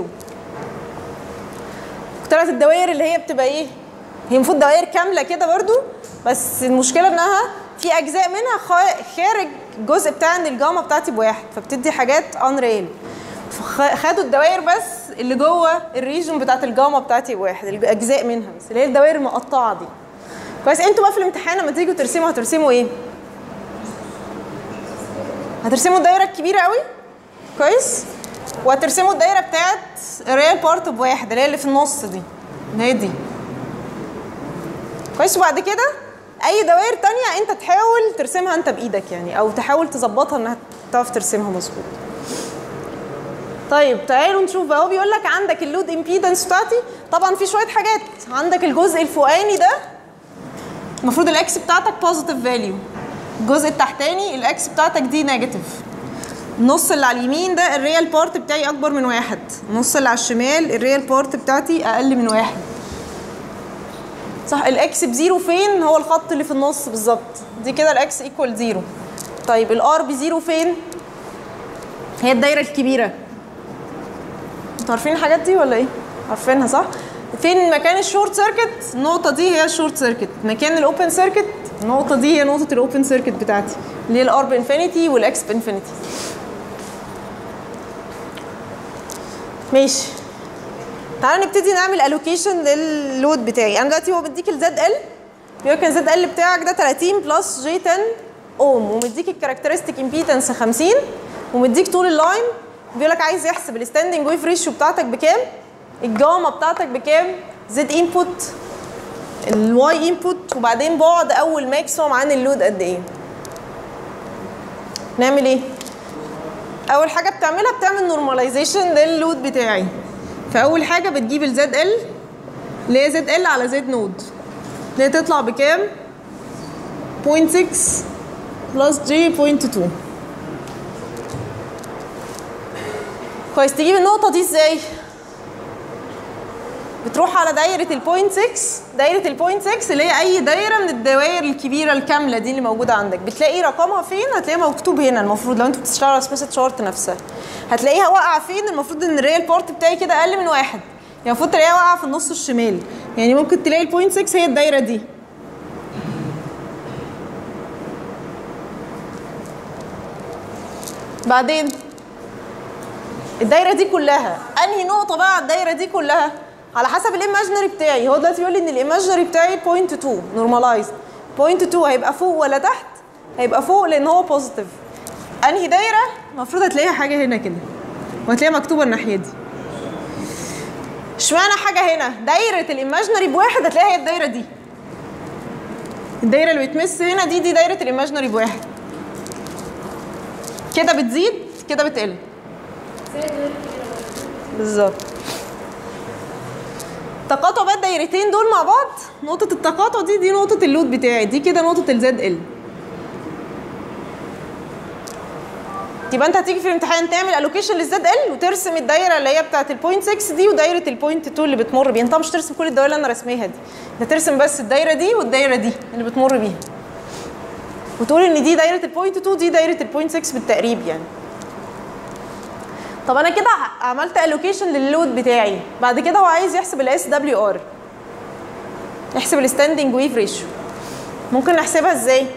[SPEAKER 1] طلعت الدوائر اللي هي بتبقى ايه؟ هي المفروض دوائر كامله كده برضو بس المشكله انها في اجزاء منها خارج الجزء بتاع ان الجاما بتاعتي بواحد فبتدي حاجات ان ريل خدوا الدوائر بس اللي جوه الريجن بتاعت الجاما بتاعتي بواحد الاجزاء منها بس اللي هي الدوائر المقطعه دي كويس انتوا بقى في الامتحان لما تيجوا ترسموا هترسموا ايه؟ هترسموا الدايره الكبيره قوي كويس وهترسموا الدايره بتاعت الريال بارت بواحد اللي هي اللي في النص دي اللي هي دي كويس وبعد كده اي دوائر تانية انت تحاول ترسمها انت بايدك يعني او تحاول تظبطها انها تعرف ترسمها مظبوط طيب تعالوا نشوف بقى هو بيقول لك عندك اللود امبيدنس بتاعتي طبعا في شويه حاجات عندك الجزء الفوقاني ده المفروض الاكس بتاعتك بوزيتيف فاليو الجزء التحتاني الاكس بتاعتك دي نيجاتيف النص اللي على اليمين ده الريال بارت بتاعي اكبر من واحد النص اللي على الشمال الريال بارت بتاعتي اقل من واحد صح الاكس بزيرو فين هو الخط اللي في النص بالظبط دي كده الاكس ايكوال زيرو طيب الار بزيرو فين هي الدايره الكبيره انتوا عارفين الحاجات دي ولا ايه عارفينها صح فين مكان الشورت سيركت النقطه دي هي الشورت سيركت مكان الاوبن سيركت النقطه دي هي نقطه الاوبن سيركت بتاعتي اللي هي الار بانفينيتي والاكس بانفينيتي ماشي تعالى نبتدي نعمل الوكيشن لللود بتاعي انا دلوقتي هو مديك الزد ال بيقول لك الزد ال بتاعك ده 30 بلس جي 10 اوم ومديك الكاركترستيك امبيدنس 50 ومديك طول اللاين بيقول لك عايز يحسب الستاندنج ويف ريشيو بتاعتك بكام الجاما بتاعتك بكام زد انبوت الواي انبوت وبعدين بعد اول ماكسيموم عن اللود قد ايه نعمل ايه اول حاجه بتعملها بتعمل نورماليزيشن لللود بتاعي فاول حاجه بتجيب الزد ال اللي هي زد ال على زد نود اللي هي تطلع بكام 0.6 بلس جي 0.2 كويس تجيب النقطه دي ازاي بتروح على دايره البوينت 6 دايره البوينت 6 اللي هي اي دايره من الدوائر الكبيره الكامله دي اللي موجوده عندك بتلاقي رقمها فين هتلاقيها مكتوب هنا المفروض لو انت بتشتغل على سبيس شارت نفسها هتلاقيها واقعه فين المفروض ان الريال بارت بتاعي كده اقل من واحد يعني المفروض تلاقيها واقعه في النص الشمال يعني ممكن تلاقي البوينت 6 هي الدايره دي بعدين الدايره دي كلها انهي نقطه بقى على الدايره دي كلها على حسب الايماجنري بتاعي هو دلوقتي بيقول لي ان الايماجنري بتاعي بوينت 2 نورماليزد بوينت 2 هيبقى فوق ولا تحت هيبقى فوق لان هو بوزيتيف انهي دايره المفروض هتلاقيها حاجه هنا كده وهتلاقيها مكتوبه الناحيه دي اشمعنى حاجه هنا دايره الايماجنري بواحد هتلاقيها هي الدايره دي الدايره اللي بتمس هنا دي دي دايره الايماجنري بواحد كده بتزيد كده بتقل بالظبط تقاطع بقى الدايرتين دول مع بعض نقطة التقاطع دي دي نقطة اللود بتاعي دي كده نقطة الزد ال يبقى انت هتيجي في الامتحان تعمل الوكيشن للزد ال وترسم الدايره اللي هي بتاعت البوينت 6 دي ودايره البوينت 2 اللي بتمر بيها انت مش ترسم كل الدوائر اللي انا رسميها دي انت ترسم بس الدايره دي والدايره دي اللي بتمر بيها وتقول ان دي دايره البوينت 2 دي دايره البوينت 6 بالتقريب يعني طب انا كده عملت الوكيشن لللود بتاعي بعد كده هو عايز يحسب الاس دبليو ار يحسب الستاندنج ويف ريشيو ممكن نحسبها ازاي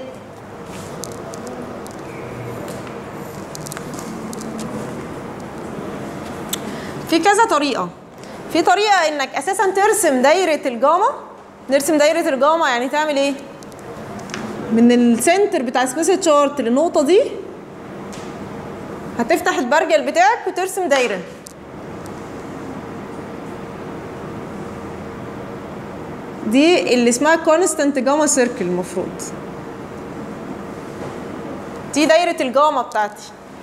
[SPEAKER 1] في كذا طريقه في طريقه انك اساسا ترسم دايره الجاما نرسم دايره الجاما يعني تعمل ايه من السنتر بتاع سبيس تشارت للنقطه دي هتفتح البرجل بتاعك وترسم دايره دي اللي اسمها كونستانت جاما سيركل المفروض دي دايره الجاما بتاعتي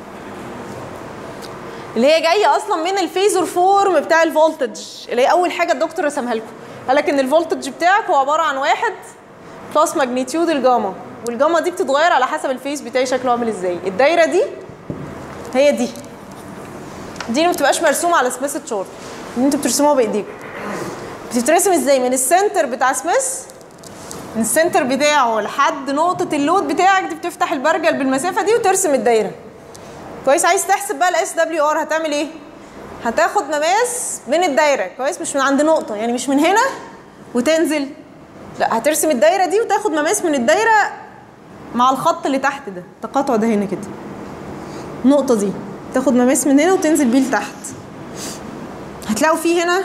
[SPEAKER 1] اللي هي جايه اصلا من الفيزور فورم بتاع الفولتج اللي هي اول حاجه الدكتور رسمها لكم قال لك ان الفولتج بتاعك هو عباره عن واحد بلس ماجنتيود الجاما والجاما دي بتتغير على حسب الفيز بتاعي شكله عامل ازاي الدايره دي هي دي دي اللي ما بتبقاش مرسومه على سميث تشارت اللي انتوا بترسموها بايديكم بتترسم ازاي من السنتر بتاع سميث من السنتر بتاعه لحد نقطه اللود بتاعك دي بتفتح البرجل بالمسافه دي وترسم الدايره كويس عايز تحسب بقى الاس دبليو ار هتعمل ايه هتاخد مماس من الدايره كويس مش من عند نقطه يعني مش من هنا وتنزل لا هترسم الدايره دي وتاخد مماس من الدايره مع الخط اللي تحت ده التقاطع ده هنا كده النقطه دي تاخد مماس من هنا وتنزل بيه لتحت هتلاقوا فيه هنا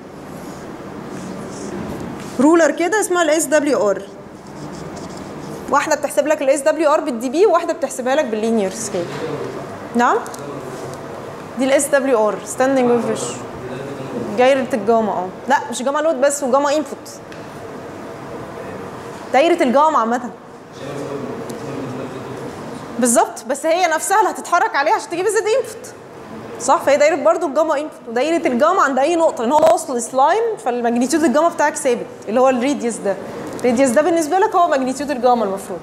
[SPEAKER 1] رولر كده اسمها الاس دبليو ار واحده بتحسب لك الاس دبليو ار بالدي بي وواحده بتحسبها لك باللينير سكيل نعم دي الاس دبليو ار ستاندنج ويف ريشيو دايره الجاما اه لا مش جاما لود بس وجاما انبوت دايره الجاما عامه بالظبط بس هي نفسها اللي هتتحرك عليها عشان تجيب الزد انبوت صح فهي دايره برضو الجاما انبوت ودايره الجاما عند اي نقطه لان هو وصل سلايم فالماجنتيود الجاما بتاعك ثابت اللي هو الريديوس ده الريديوس ده بالنسبه لك هو ماجنتيود الجاما المفروض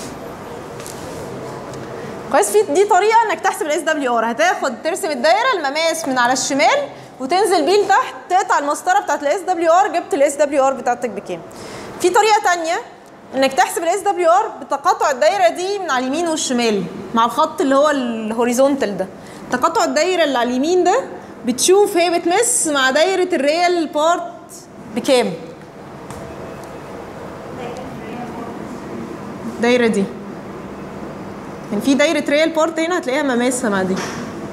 [SPEAKER 1] كويس في دي طريقه انك تحسب الاس دبليو ار هتاخد ترسم الدايره المماس من على الشمال وتنزل بيه لتحت تقطع المسطره بتاعت الاس دبليو ار جبت الاس دبليو ار بتاعتك بكام في طريقه تانية انك تحسب الاس دبليو ار بتقاطع الدايره دي من على اليمين والشمال مع الخط اللي هو الهوريزونتال ده تقاطع الدايره اللي على اليمين ده بتشوف هي بتمس مع دايره الريال بارت بكام الدايره دي يعني في دايره ريال بارت هنا هتلاقيها مماسه مع دي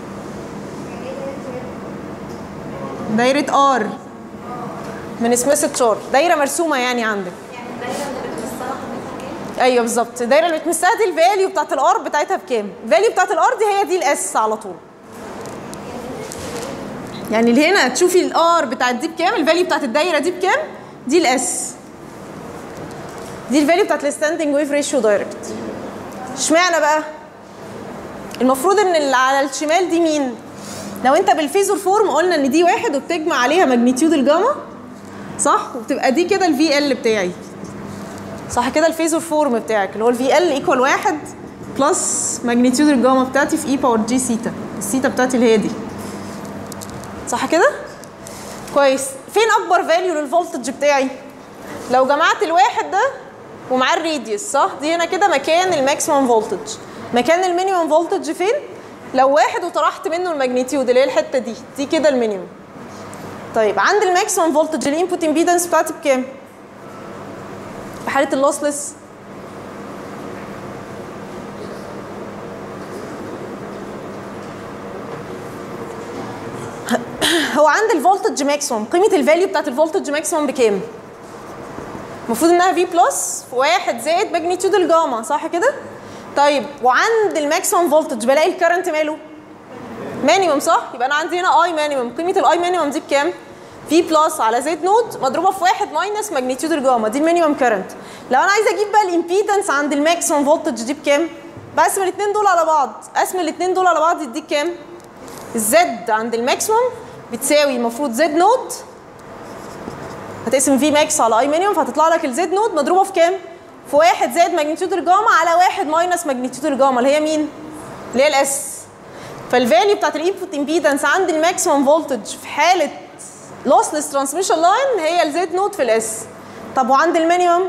[SPEAKER 1] دايره ار من سميث تشارت دايره مرسومه يعني عندك
[SPEAKER 2] يعني الدايره اللي بتوصلها قيمتها كام؟
[SPEAKER 1] ايوه بالظبط الدايره اللي بتمسها دي الفاليو بتاعت الار بتاعتها بكام الفاليو بتاعت الار دي هي دي الاس على طول يعني اللي هنا تشوفي الار بتاعت دي بكام الفاليو بتاعت الدايره دي بكام دي الاس دي الفاليو بتاعت الستاندنج ويف ريشيو دايركت اشمعنى بقى المفروض ان اللي على الشمال دي مين لو انت بالفيزور فورم قلنا ان دي واحد وبتجمع عليها ماجنتيود الجاما صح وبتبقى دي كده الفي ال بتاعي صح كده الفيزور فورم بتاعك اللي هو الفي ال ايكوال واحد بلس ماجنتيود الجاما بتاعتي في اي باور جي سيتا السيتا بتاعتي اللي هي دي صح كده كويس فين اكبر فاليو للفولتج بتاعي لو جمعت الواحد ده ومعاه الراديوس صح دي هنا كده مكان الماكسيمم فولتج مكان المينيمم فولتج فين لو واحد وطرحت منه الماجنتيود اللي هي الحته دي دي كده المينيمم طيب عند الماكسيمم فولتج الانبوت امبيدنس بتاعتي بكام في حاله اللوسلس هو عند الفولتج ماكسيموم قيمه الفاليو بتاعت الفولتج ماكسيموم بكام المفروض انها في بلس في واحد زائد ماجنتيود الجاما صح كده طيب وعند الماكسيموم فولتج بلاقي الكرنت ماله مينيمم صح يبقى انا عندي هنا اي مينيمم قيمه الاي مينيمم دي بكام في بلس على زائد نود مضروبه في واحد ماينس ماجنتيود الجاما دي المينيمم كرنت لو انا عايزه اجيب بقى الامبيدنس عند الماكسيموم فولتج دي بكام بقسم الاثنين دول على بعض اقسم الاثنين دول على بعض يديك كام الزد عند الماكسيموم بتساوي المفروض زد نود هتقسم في ماكس على اي مينيمم فهتطلع لك الزد نود مضروبه في كام؟ في واحد زائد ماجنتيود الجاما على واحد ماينس ماجنتيود الجاما اللي هي مين؟ اللي هي الاس فالفاليو بتاعت الانبوت امبيدنس عند الماكسيمم فولتج في حاله لوسلس ترانسميشن لاين هي الزد نود في الاس طب وعند المينيمم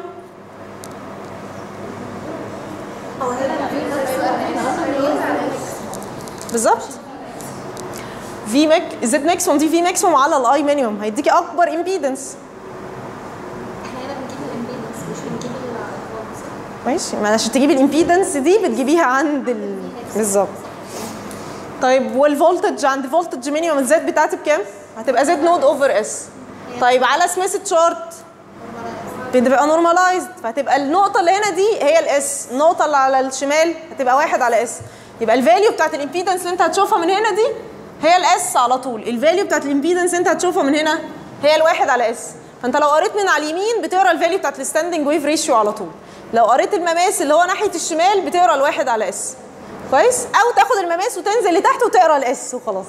[SPEAKER 1] بالظبط في ماك زد ماكسيموم دي في ماكسيموم على الاي مينيمم هيديكي اكبر امبيدنس
[SPEAKER 2] احنا هنا بنجيب الامبيدنس مش بنجيب الفولتس
[SPEAKER 1] ماشي ما عشان تجيبي الامبيدنس دي بتجيبيها عند ال... بالظبط طيب والفولتج عند فولتج مينيمم الزد بتاعتي بكام؟ هتبقى زد نود اوفر اس طيب على سميث تشارت بتبقى نورماليزد فهتبقى النقطة اللي هنا دي هي الاس النقطة اللي على الشمال هتبقى واحد على اس يبقى الفاليو بتاعت الامبيدنس اللي انت هتشوفها من هنا دي هي الاس على طول الفاليو بتاعت الامبيدنس انت هتشوفها من هنا هي الواحد على اس فانت لو قريت من على اليمين بتقرا الفاليو بتاعت الستاندنج ويف ريشيو على طول لو قريت المماس اللي هو ناحيه الشمال بتقرا الواحد على اس كويس او تاخد المماس وتنزل لتحت وتقرا الاس وخلاص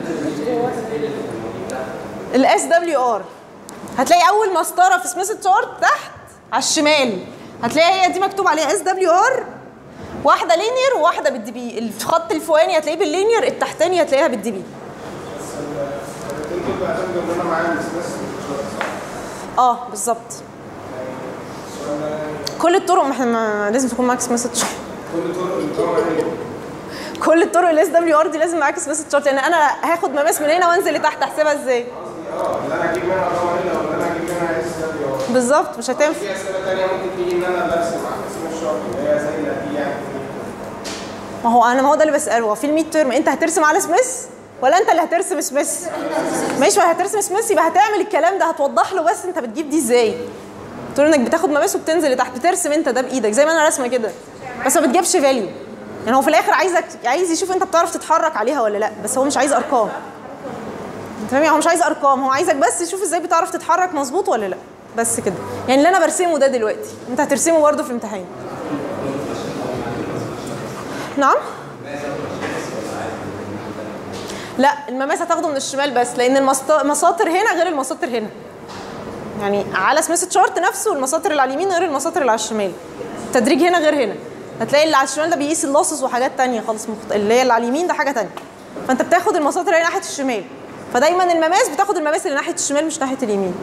[SPEAKER 1] الاس دبليو ار هتلاقي اول مسطره في سميث تشارت تحت على الشمال هتلاقي هي دي مكتوب عليها اس دبليو ار واحده لينير وواحده بالدي بي الخط الفوقاني هتلاقيه باللينير التحتاني هتلاقيها بالدي بي
[SPEAKER 6] التنكيل بقى عشان جنبنا معايا الاسماس
[SPEAKER 1] اه بالظبط كل الطرق ما احنا ما- لازم تكون معاك سميث تشارت
[SPEAKER 6] كل طرق الجامعة هي
[SPEAKER 1] كل الطرق الاس دبليو ار دي لازم معاك سميث تشارت لان انا هاخد مماس من هنا وانزل لتحت احسبها ازاي
[SPEAKER 6] اه اللي انا اجيب منها جامعة هنا ولا انا اجيب منها اس دبليو ار
[SPEAKER 1] بالظبط مش هتنفع
[SPEAKER 6] في اسئله ثانيه ممكن تيجي ان انا اللي ارسم على اسم الشرط اللي هي زي اللي دي يعني
[SPEAKER 1] ما هو انا ما هو ده اللي بساله هو في الميد تيرم انت هترسم على سميث ولا انت اللي هترسم سميث ماشي ولا هترسم سميث يبقى هتعمل الكلام ده هتوضح له بس انت بتجيب دي ازاي تقول انك بتاخد مقاس وبتنزل لتحت بترسم انت ده بايدك زي ما انا راسمه كده بس ما بتجيبش فاليو يعني هو في الاخر عايزك عايز يشوف انت بتعرف تتحرك عليها ولا لا بس هو مش عايز ارقام انت فاهم هو مش عايز ارقام هو عايزك بس يشوف ازاي بتعرف تتحرك مظبوط ولا لا بس كده يعني اللي انا برسمه ده دلوقتي انت هترسمه برضه في الامتحان نعم لا المماس هتاخده من الشمال بس لان المسط- المساطر هنا غير المساطر هنا يعني على سميث تشارت نفسه المساطر اللي على اليمين غير المساطر اللي على الشمال التدريج هنا غير هنا هتلاقي اللي على الشمال ده بيقيس اللصص وحاجات تانية خالص مخت... اللي هي اللي على اليمين ده حاجه تانية فانت بتاخد المساطر اللي ناحيه الشمال فدايما المماس بتاخد المماس اللي ناحيه الشمال مش ناحيه اليمين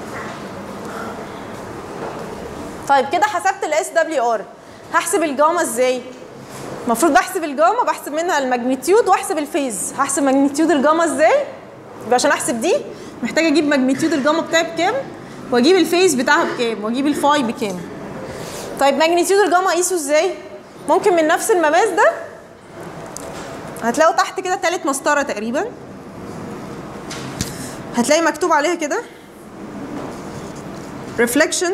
[SPEAKER 1] طيب كده حسبت الاس دبليو ار هحسب الجاما ازاي المفروض بحسب الجاما بحسب منها الماجنتيود واحسب الفيز هحسب ماجنتيود الجاما ازاي يبقى عشان احسب دي محتاجه اجيب ماجنتيود الجاما بتاعي بكام واجيب الفيز بتاعها بكام واجيب الفاي بكام طيب ماجنتيود الجاما اقيسه ازاي ممكن من نفس المماس ده هتلاقوا تحت كده تالت مسطره تقريبا هتلاقي مكتوب عليها كده reflection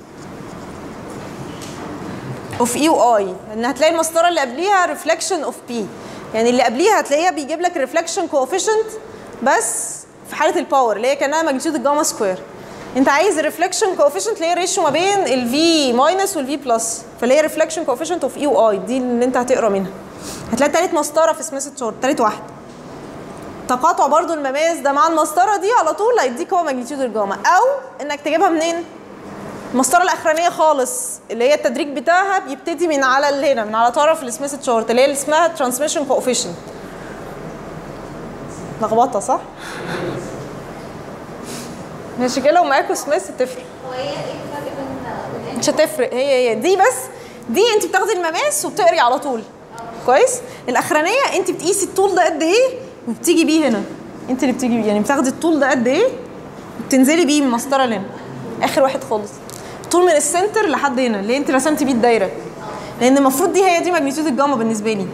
[SPEAKER 1] اوف اي واي ان هتلاقي المسطره اللي قبليها ريفلكشن اوف بي يعني اللي قبليها هتلاقيها بيجيب لك ريفلكشن كوفيشنت بس في حاله الباور اللي هي كانها ماجنتيود الجاما سكوير انت عايز الريفلكشن كوفيشنت اللي هي ريشيو ما بين الفي ماينس والفي بلس فاللي هي ريفلكشن كوفيشنت اوف اي واي دي اللي انت هتقرا منها هتلاقي تالت مسطره في سميث تشارت تالت واحده تقاطع برضو المماس ده مع المسطره دي على طول هيديك هو ماجنتيود الجاما او انك تجيبها منين المسطره الاخرانيه خالص اللي هي التدريج بتاعها بيبتدي من على اللي هنا من على طرف السميث تشارت اللي هي اللي اسمها ترانسميشن كوفيشنت لخبطه صح ماشي كده ومعاكوا سميث تفرق
[SPEAKER 2] هو هي ايه الفرق بين بين
[SPEAKER 1] مش هتفرق هي هي دي بس دي انت بتاخدي المماس وبتقري على طول كويس الاخرانيه انت بتقيسي الطول ده قد ايه وبتيجي بيه هنا انت اللي بتيجي بيه يعني بتاخدي الطول ده قد ايه وبتنزلي بيه من مسطره لهنا اخر واحد خالص طول من السنتر لحد هنا اللي انت رسمتي بيه الدايره لان المفروض دي هي دي ماجنتيود الجاما بالنسبه لي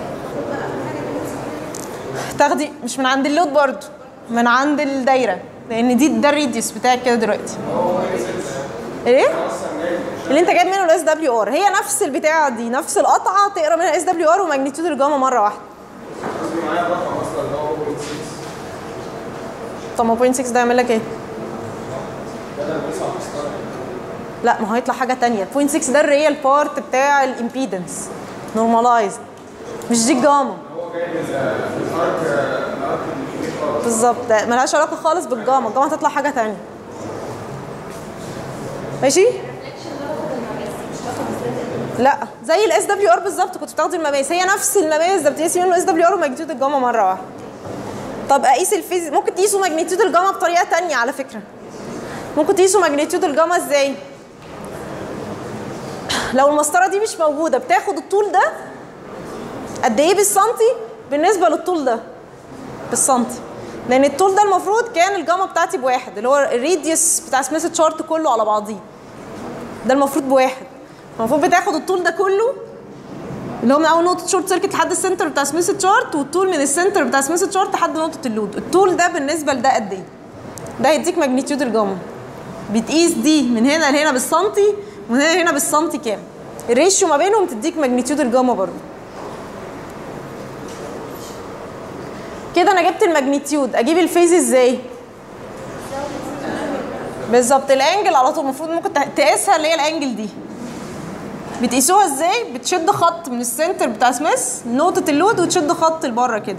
[SPEAKER 1] تاخدي مش من عند اللود برضو من عند الدايره لان دي ده الريديوس بتاعك كده دلوقتي ايه اللي انت جايب منه الاس دبليو ار هي نفس البتاعه دي نفس القطعه تقرا منها اس دبليو ار وماجنتيود الجاما مره واحده
[SPEAKER 6] قصدي معايا الرقم اصلا اللي هو 0.6
[SPEAKER 1] طب ما 0.6 ده يعمل لك ايه؟
[SPEAKER 6] بدل ما يصعب مسطره
[SPEAKER 1] لا ما هو هيطلع حاجه تانية 0.6 ده الريال بارت بتاع الامبيدنس نورماليزد مش دي الجاما
[SPEAKER 6] هو جاي من الارك الارك الكبير خالص
[SPEAKER 1] بالظبط ده ملهاش علاقه خالص بالجاما الجاما هتطلع حاجه تانية ماشي لا زي الاس دبليو ار بالظبط كنت بتاخدي المماس هي نفس المماس ده بتقيسي منه اس دبليو ار وماجنتيود الجاما مره واحده طب اقيس الفيزيك ممكن تقيسوا ماجنتيود الجاما بطريقه تانية على فكره ممكن تقيسوا ماجنتيود الجاما ازاي لو المسطره دي مش موجوده بتاخد الطول ده قد ايه بالسنتي بالنسبه للطول ده بالسنتي لان الطول ده المفروض كان الجاما بتاعتي بواحد اللي هو الريديوس بتاع سميث تشارت كله على بعضيه ده المفروض بواحد المفروض بتاخد الطول ده كله اللي هو من اول نقطه شورت سيركت لحد السنتر بتاع سميث تشارت والطول من السنتر بتاع سميث تشارت لحد نقطه اللود الطول ده بالنسبه لده قد ايه ده هيديك ماجنتيود الجاما بتقيس دي من هنا لهنا بالسنتي ومن هنا لهنا بالسنتي كام الريشيو ما بينهم تديك ماجنتيود الجاما برضه كده انا جبت الماجنتيود اجيب الفيز ازاي بالظبط الانجل على طول المفروض ممكن ت- تقيسها اللي هي الانجل دي بتقيسوها ازاي بتشد خط من السنتر بتاع سميث نقطة اللود وتشد خط لبره كده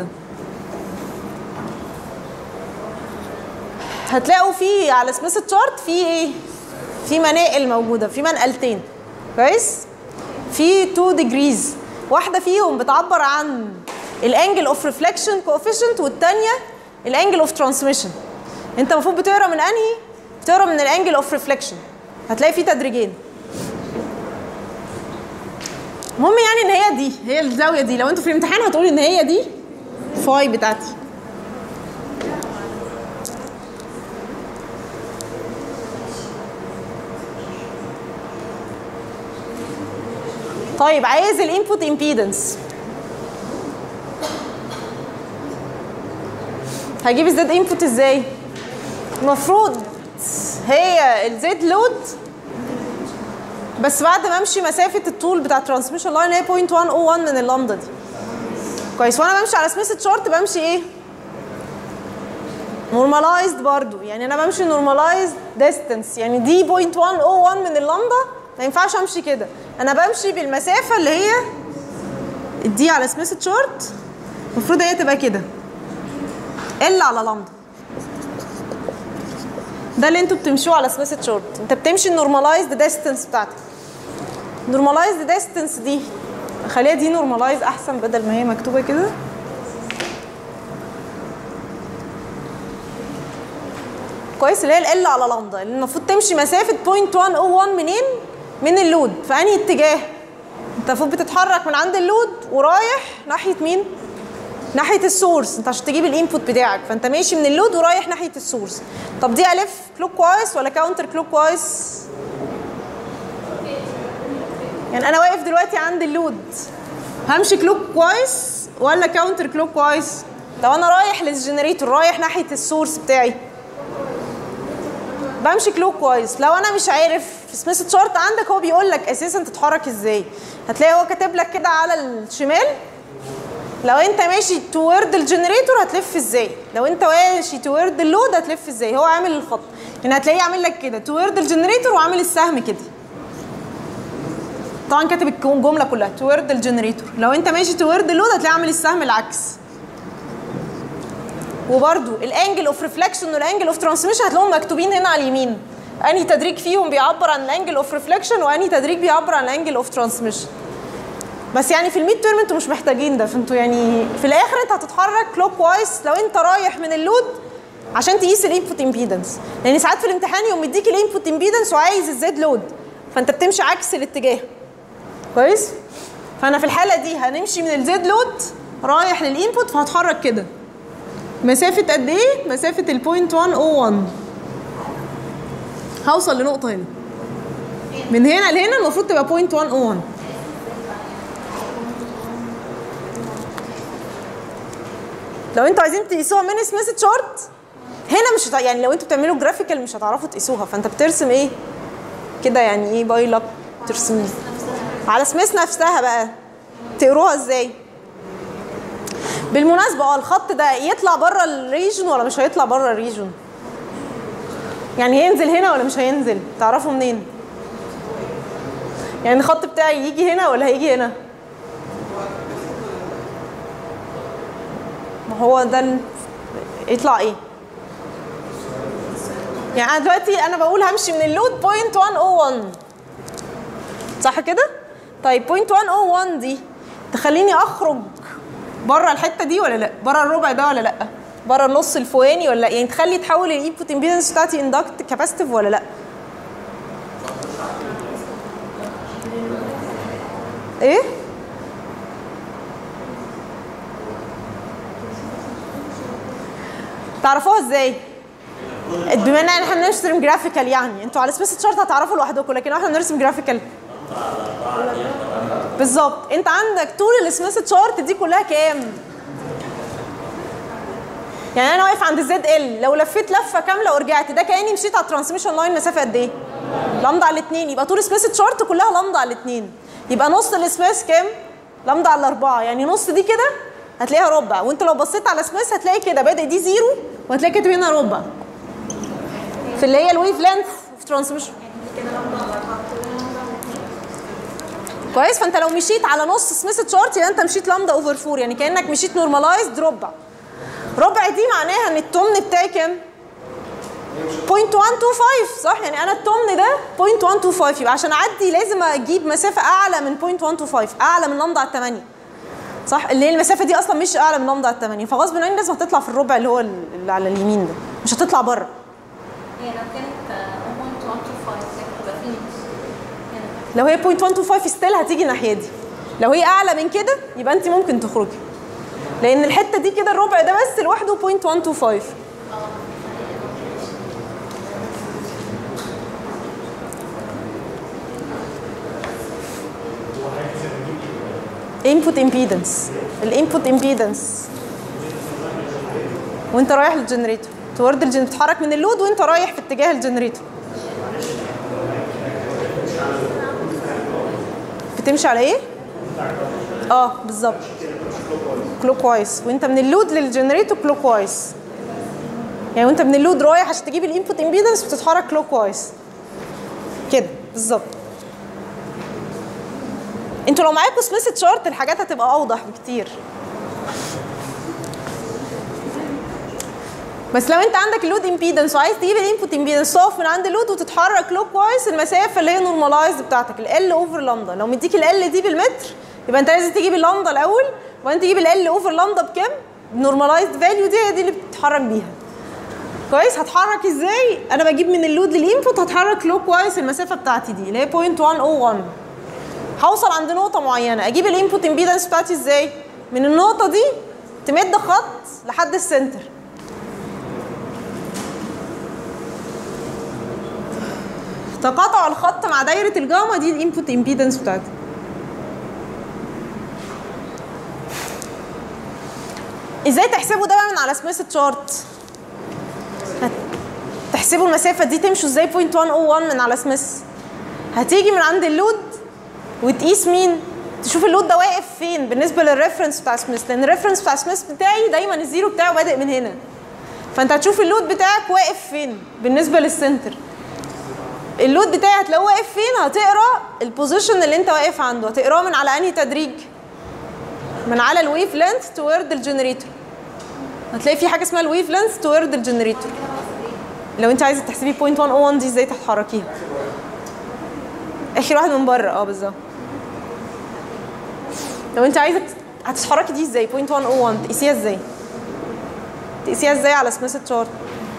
[SPEAKER 1] هتلاقوا في على سميث تشارت في ايه في مناقل موجودة في منقلتين كويس في 2 ديجريز واحدة فيهم بتعبر عن الانجل اوف ريفلكشن كوفيشنت والتانية الانجل اوف ترانسميشن انت المفروض بتقرا من انهي بتقرا من الانجل اوف ريفلكشن هتلاقي في تدريجين المهم يعني ان هي دي هي الزاويه دي لو انتوا في الامتحان هتقولوا ان هي دي فاي بتاعتي طيب عايز الانبوت امبيدنس هجيب الزد انبوت ازاي المفروض هي الزد لود بس بعد ما امشي مسافه الطول بتاع الترانسميشن لاين هي 0.101 من اللامدا دي كويس وانا بمشي على سميث تشارت بمشي ايه نورماليزد برضو يعني انا بمشي نورماليزد ديستانس يعني دي 0.101 من اللامدا ما ينفعش امشي كده انا بمشي بالمسافه اللي هي دي على سميث تشارت المفروض هي تبقى كده ال على لامدا ده اللي انتوا بتمشوه على سميث تشارت انت بتمشي النورماليزد ديستانس بتاعتك النورماليزد ديستانس دي خليها دي نورماليز احسن بدل ما هي مكتوبه كده كويس اللي هي ال على لامدا اللي المفروض تمشي مسافه 0.101 منين من اللود في انهي اتجاه انت المفروض بتتحرك من عند اللود ورايح ناحيه مين ناحيه السورس انت عشان تجيب الانبوت بتاعك فانت ماشي من اللود ورايح ناحيه السورس طب دي الف كلوك وايز ولا كاونتر كلوك وايز يعني انا واقف دلوقتي عند اللود همشي كلوك وايز ولا كاونتر كلوك وايز لو انا رايح للجنريتور رايح ناحيه السورس بتاعي بمشي كلوك وايز لو انا مش عارف في سميث تشارت عندك هو بيقول لك اساسا تتحرك ازاي هتلاقي هو كاتب لك كده على الشمال لو انت ماشي توورد الجنريتور هتلف ازاي لو انت ماشي توورد اللود هتلف ازاي هو عامل الخط يعني هتلاقيه عامل لك كده توورد الجنريتور وعامل السهم كده طبعا كاتب الجمله كلها توورد الجنريتور لو انت ماشي توورد اللود هتلاقيه عامل السهم العكس وبرده الانجل اوف ريفلكشن والانجل اوف ترانسميشن هتلاقيهم مكتوبين هنا على اليمين انهي تدريج فيهم بيعبر عن الانجل اوف ريفلكشن وانهي تدريج بيعبر عن الانجل اوف ترانسميشن بس يعني في الميد تيرم انتوا مش محتاجين ده فانتوا يعني في الاخر انت هتتحرك كلوك وايز لو انت رايح من اللود عشان تقيس الانبوت امبيدنس لان ساعات في الامتحان يقوم مديك الانبوت امبيدنس وعايز الزد لود فانت بتمشي عكس الاتجاه كويس فانا في الحاله دي هنمشي من الزد لود رايح للانبوت فهتحرك كده مسافه قد ايه مسافه البوينت 101 هوصل لنقطه هنا من هنا لهنا المفروض تبقى بوينت 101 لو انتوا عايزين تقيسوها من سميث تشارت هنا مش هتع... يعني لو انتوا بتعملوا جرافيكال مش هتعرفوا تقيسوها فانت بترسم ايه كده يعني ايه باي لاب ترسميه على سميث نفسها بقى تقروها ازاي بالمناسبه اه الخط ده يطلع بره الريجن ولا مش هيطلع بره الريجن يعني هينزل هنا ولا مش هينزل تعرفوا منين يعني الخط بتاعي يجي هنا ولا هيجي هنا ما هو ده ال... يطلع ايه يعني انا دلوقتي انا بقول همشي من اللود بوينت 101 صح كده طيب بوينت 101 دي تخليني اخرج بره الحته دي ولا لا بره الربع ده ولا لا بره النص الفوقاني ولا لا يعني تخلي تحول الانبوت امبيدنس بتاعتي اندكت كاباسيتيف ولا لا ايه تعرفوها ازاي بما ان احنا بنرسم جرافيكال يعني انتوا على سبيس تشارت هتعرفوا لوحدكم لكن احنا بنرسم جرافيكال بالظبط انت عندك طول السميث تشارت دي كلها كام يعني انا واقف عند الزد ال لو لفيت لفه كامله ورجعت ده كاني مشيت على الترانسميشن لاين مسافه قد ايه لامدا على الاثنين يبقى طول سبيس تشارت كلها لامدا على الاثنين يبقى نص السبيس كام لامدا على الاربعه يعني نص دي كده هتلاقيها ربع وانت لو بصيت على سميث هتلاقي كده بادئ دي زيرو وهتلاقي كاتب هنا ربع في اللي هي الويف لينث في ترانسميشن كويس فانت لو مشيت على نص سميث تشارت يبقى انت مشيت لامدا اوفر 4 يعني كانك مشيت نورماليزد ربع ربع دي معناها ان التمن بتاعي كام 0.125 صح يعني انا التمن ده 0.125 يبقى عشان اعدي لازم اجيب مسافه اعلى من 0.125 اعلى من لامدا على 8 صح اللي هي المسافه دي اصلا مش اعلى من لامدا على 8 فغصب عني لازم هتطلع في الربع اللي هو اللي على اليمين ده مش هتطلع بره
[SPEAKER 2] هي لو كانت 1.125 كانت تبقى فين؟
[SPEAKER 1] لو هي 0.125 ستيل هتيجي الناحيه دي لو هي اعلى من كده يبقى انت ممكن تخرجي لان الحته دي كده الربع ده بس لوحده 0.125 input impedance الانبوت امبيدنس وانت رايح للجنريتور تورد الجن بتتحرك من اللود وانت رايح في اتجاه الجنريتور بتمشي على ايه؟ اه بالظبط كلوك وايز وانت من اللود للجنريتور كلوك وايز يعني وانت من اللود رايح عشان تجيب الانبوت امبيدنس بتتحرك كلوك وايز كده بالظبط انتوا لو معاكم سميث تشارت الحاجات هتبقى اوضح بكتير بس لو انت عندك اللود امبيدنس وعايز تجيب الانبوت امبيدنس تقف من عند اللود وتتحرك كلوك وايز المسافه اللي هي نورماليزد بتاعتك ال اوفر لامدا لو مديك ال دي بالمتر يبقى انت لازم تجيب اللامدا الاول وبعدين تجيب ال اوفر لامدا بكام؟ نورماليزد فاليو دي هي دي اللي بتتحرك بيها كويس هتحرك ازاي؟ انا بجيب من اللود للانبوت هتحرك كلوك وايز المسافه بتاعتي دي اللي هي 0.101 هوصل عند نقطه معينه اجيب الانبوت امبيدنس بتاعتي ازاي؟ من النقطه دي تمد خط لحد السنتر تقاطع الخط مع دايره الجاما دي الانبوت امبيدنس بتاعتي ازاي تحسبوا ده بقى من على سميث تشارت تحسبوا المسافه دي تمشوا ازاي 0.101 من على سميث هتيجي من عند اللود وتقيس مين تشوف اللود ده واقف فين بالنسبه للريفرنس بتاع سميث لان الريفرنس بتاع سميث بتاعي دايما الزيرو بتاعه بادئ من هنا فانت هتشوف اللود بتاعك واقف فين بالنسبه للسنتر اللود بتاعي هتلاقيه واقف فين هتقرا البوزيشن اللي انت واقف عنده هتقراه من على انهي تدريج من على الويف لينث توورد الجنريتور هتلاقي في حاجه اسمها الويف لينث توورد الجنريتور لو انت عايزه تحسبي 0.101 دي ازاي تحركيها اخر واحد من بره اه بالظبط لو انت عايزه هتتحركي دي ازاي 0.101 تقيسيها ازاي تقيسيها ازاي على سميث تشارت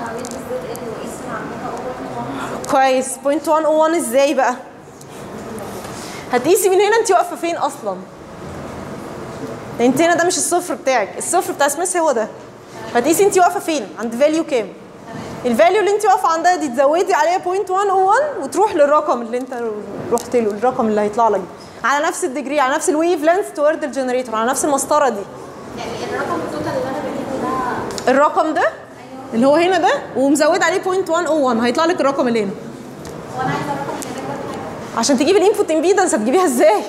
[SPEAKER 2] عمليه بالذات ايه واقيس عندها اوفر
[SPEAKER 1] كويس بوينت 101 ازاي بقى هتقيسي من هنا انت واقفه فين اصلا انت هنا ده مش الصفر بتاعك الصفر بتاع سميث هو ده هتقيسي انت واقفه فين عند فاليو كام الفاليو اللي انت واقفه عندها دي تزودي عليها بوينت 101 وتروح للرقم اللي انت رحت له الرقم اللي هيطلع لك على نفس الديجري على نفس الويف لينث توورد الجنريتور على نفس المسطره دي
[SPEAKER 2] يعني الرقم التوتال اللي انا بجيبه ده
[SPEAKER 1] الرقم ده اللي هو هنا ده ومزود عليه بوينت 101 هيطلع لك الرقم اللي هنا
[SPEAKER 2] وانا عايزه الرقم اللي ده برضه حاجه
[SPEAKER 1] عشان تجيبي الانبوت امبيدنس هتجيبيها ازاي؟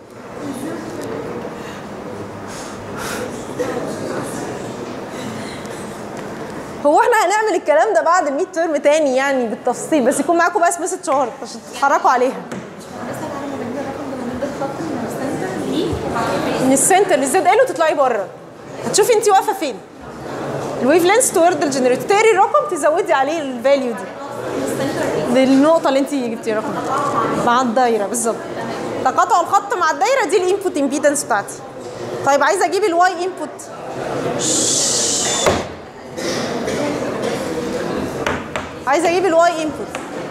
[SPEAKER 1] هو احنا هنعمل الكلام ده بعد الميد ترم تاني يعني بالتفصيل بس يكون معاكم بس مسج شارت عشان تتحركوا عليها
[SPEAKER 2] لسه بعد ما بجيب الرقم ده بنبدا خط من السنتر ليه وبعدين
[SPEAKER 1] من السنتر للزد ال وتطلعي بره هتشوفي انت واقفه فين الويف لينس تورد الجنريتور تقري الرقم تزودي عليه الفاليو دي دي النقطه اللي انت جبتي الرقم مع الدايره بالظبط تقاطع الخط مع الدايره دي الانبوت امبيدنس بتاعتي طيب عايزه اجيب الواي انبوت عايزه اجيب الواي انبوت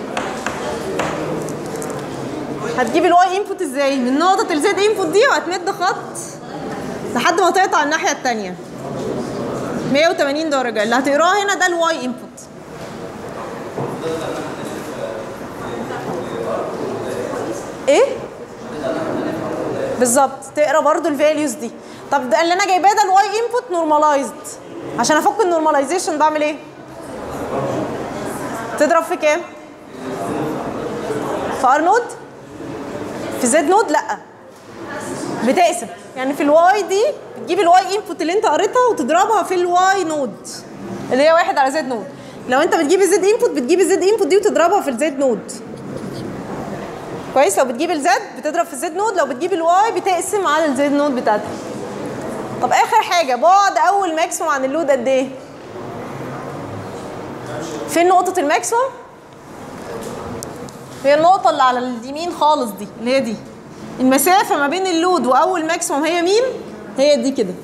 [SPEAKER 1] هتجيب الواي انبوت ازاي من نقطه الزد انبوت دي وهتمد خط لحد ما تقطع الناحيه الثانيه 180 درجه اللي هتقراها هنا ده الواي انبوت ايه بالظبط تقرا برضو الفاليوز دي طب ده اللي انا جايباه ده الواي انبوت نورماليزد عشان افك النورماليزيشن بعمل ايه تضرب في كام في ار نود في زد نود لا بتقسم يعني في الواي دي بتجيب الواي انبوت اللي انت قريتها وتضربها في الواي نود اللي هي واحد على زد نود لو انت بتجيب الزد انبوت بتجيب الزد انبوت دي وتضربها في الزد نود كويس لو بتجيب الزد بتضرب في الزد نود لو بتجيب الواي بتقسم على الزد نود بتاعتك طب اخر حاجه بعد اول ماكسيموم عن اللود قد ايه فين نقطه الماكسيموم هي النقطه اللي على اليمين خالص دي اللي هي دي المسافه ما بين اللود واول ماكسيموم هي مين هي دي كده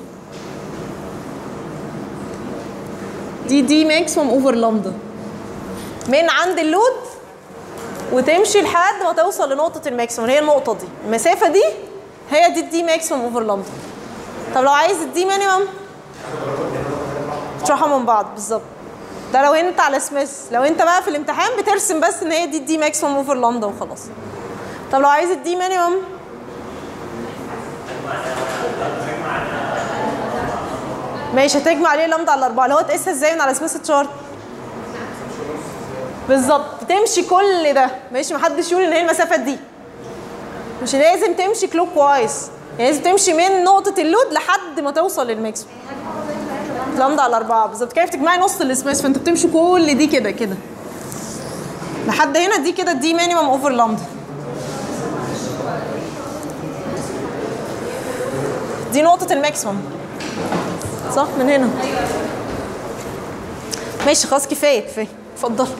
[SPEAKER 1] دي دي ماكسيموم اوفر لامدا من عند اللود وتمشي لحد ما توصل لنقطه الماكسيموم هي النقطه دي المسافه دي هي دي الدي ماكسيموم اوفر لامدا طب لو عايز الدي مينيمم تروحوا من بعض بالظبط ده لو انت على سميث لو انت بقى في الامتحان بترسم بس ان هي دي الدي ماكسيموم اوفر لامدا وخلاص طب لو عايز الدي مينيمم ماشي هتجمع عليه لامدا على الاربعه اللي هو تقيسها ازاي من على سميث تشارت بالظبط بتمشي كل ده ماشي محدش يقول ان هي المسافه دي مش لازم تمشي كلوك وايز يعني لازم تمشي من نقطه اللود لحد ما توصل للماكسيموم لامدا على أربعة بالظبط كده بتجمعي نص السبيس فانت بتمشي كل دي كده كده لحد هنا دي كده دي مينيمم اوفر لامدا دي نقطة الماكسيمم صح من هنا ماشي خلاص كفاية كفاية اتفضل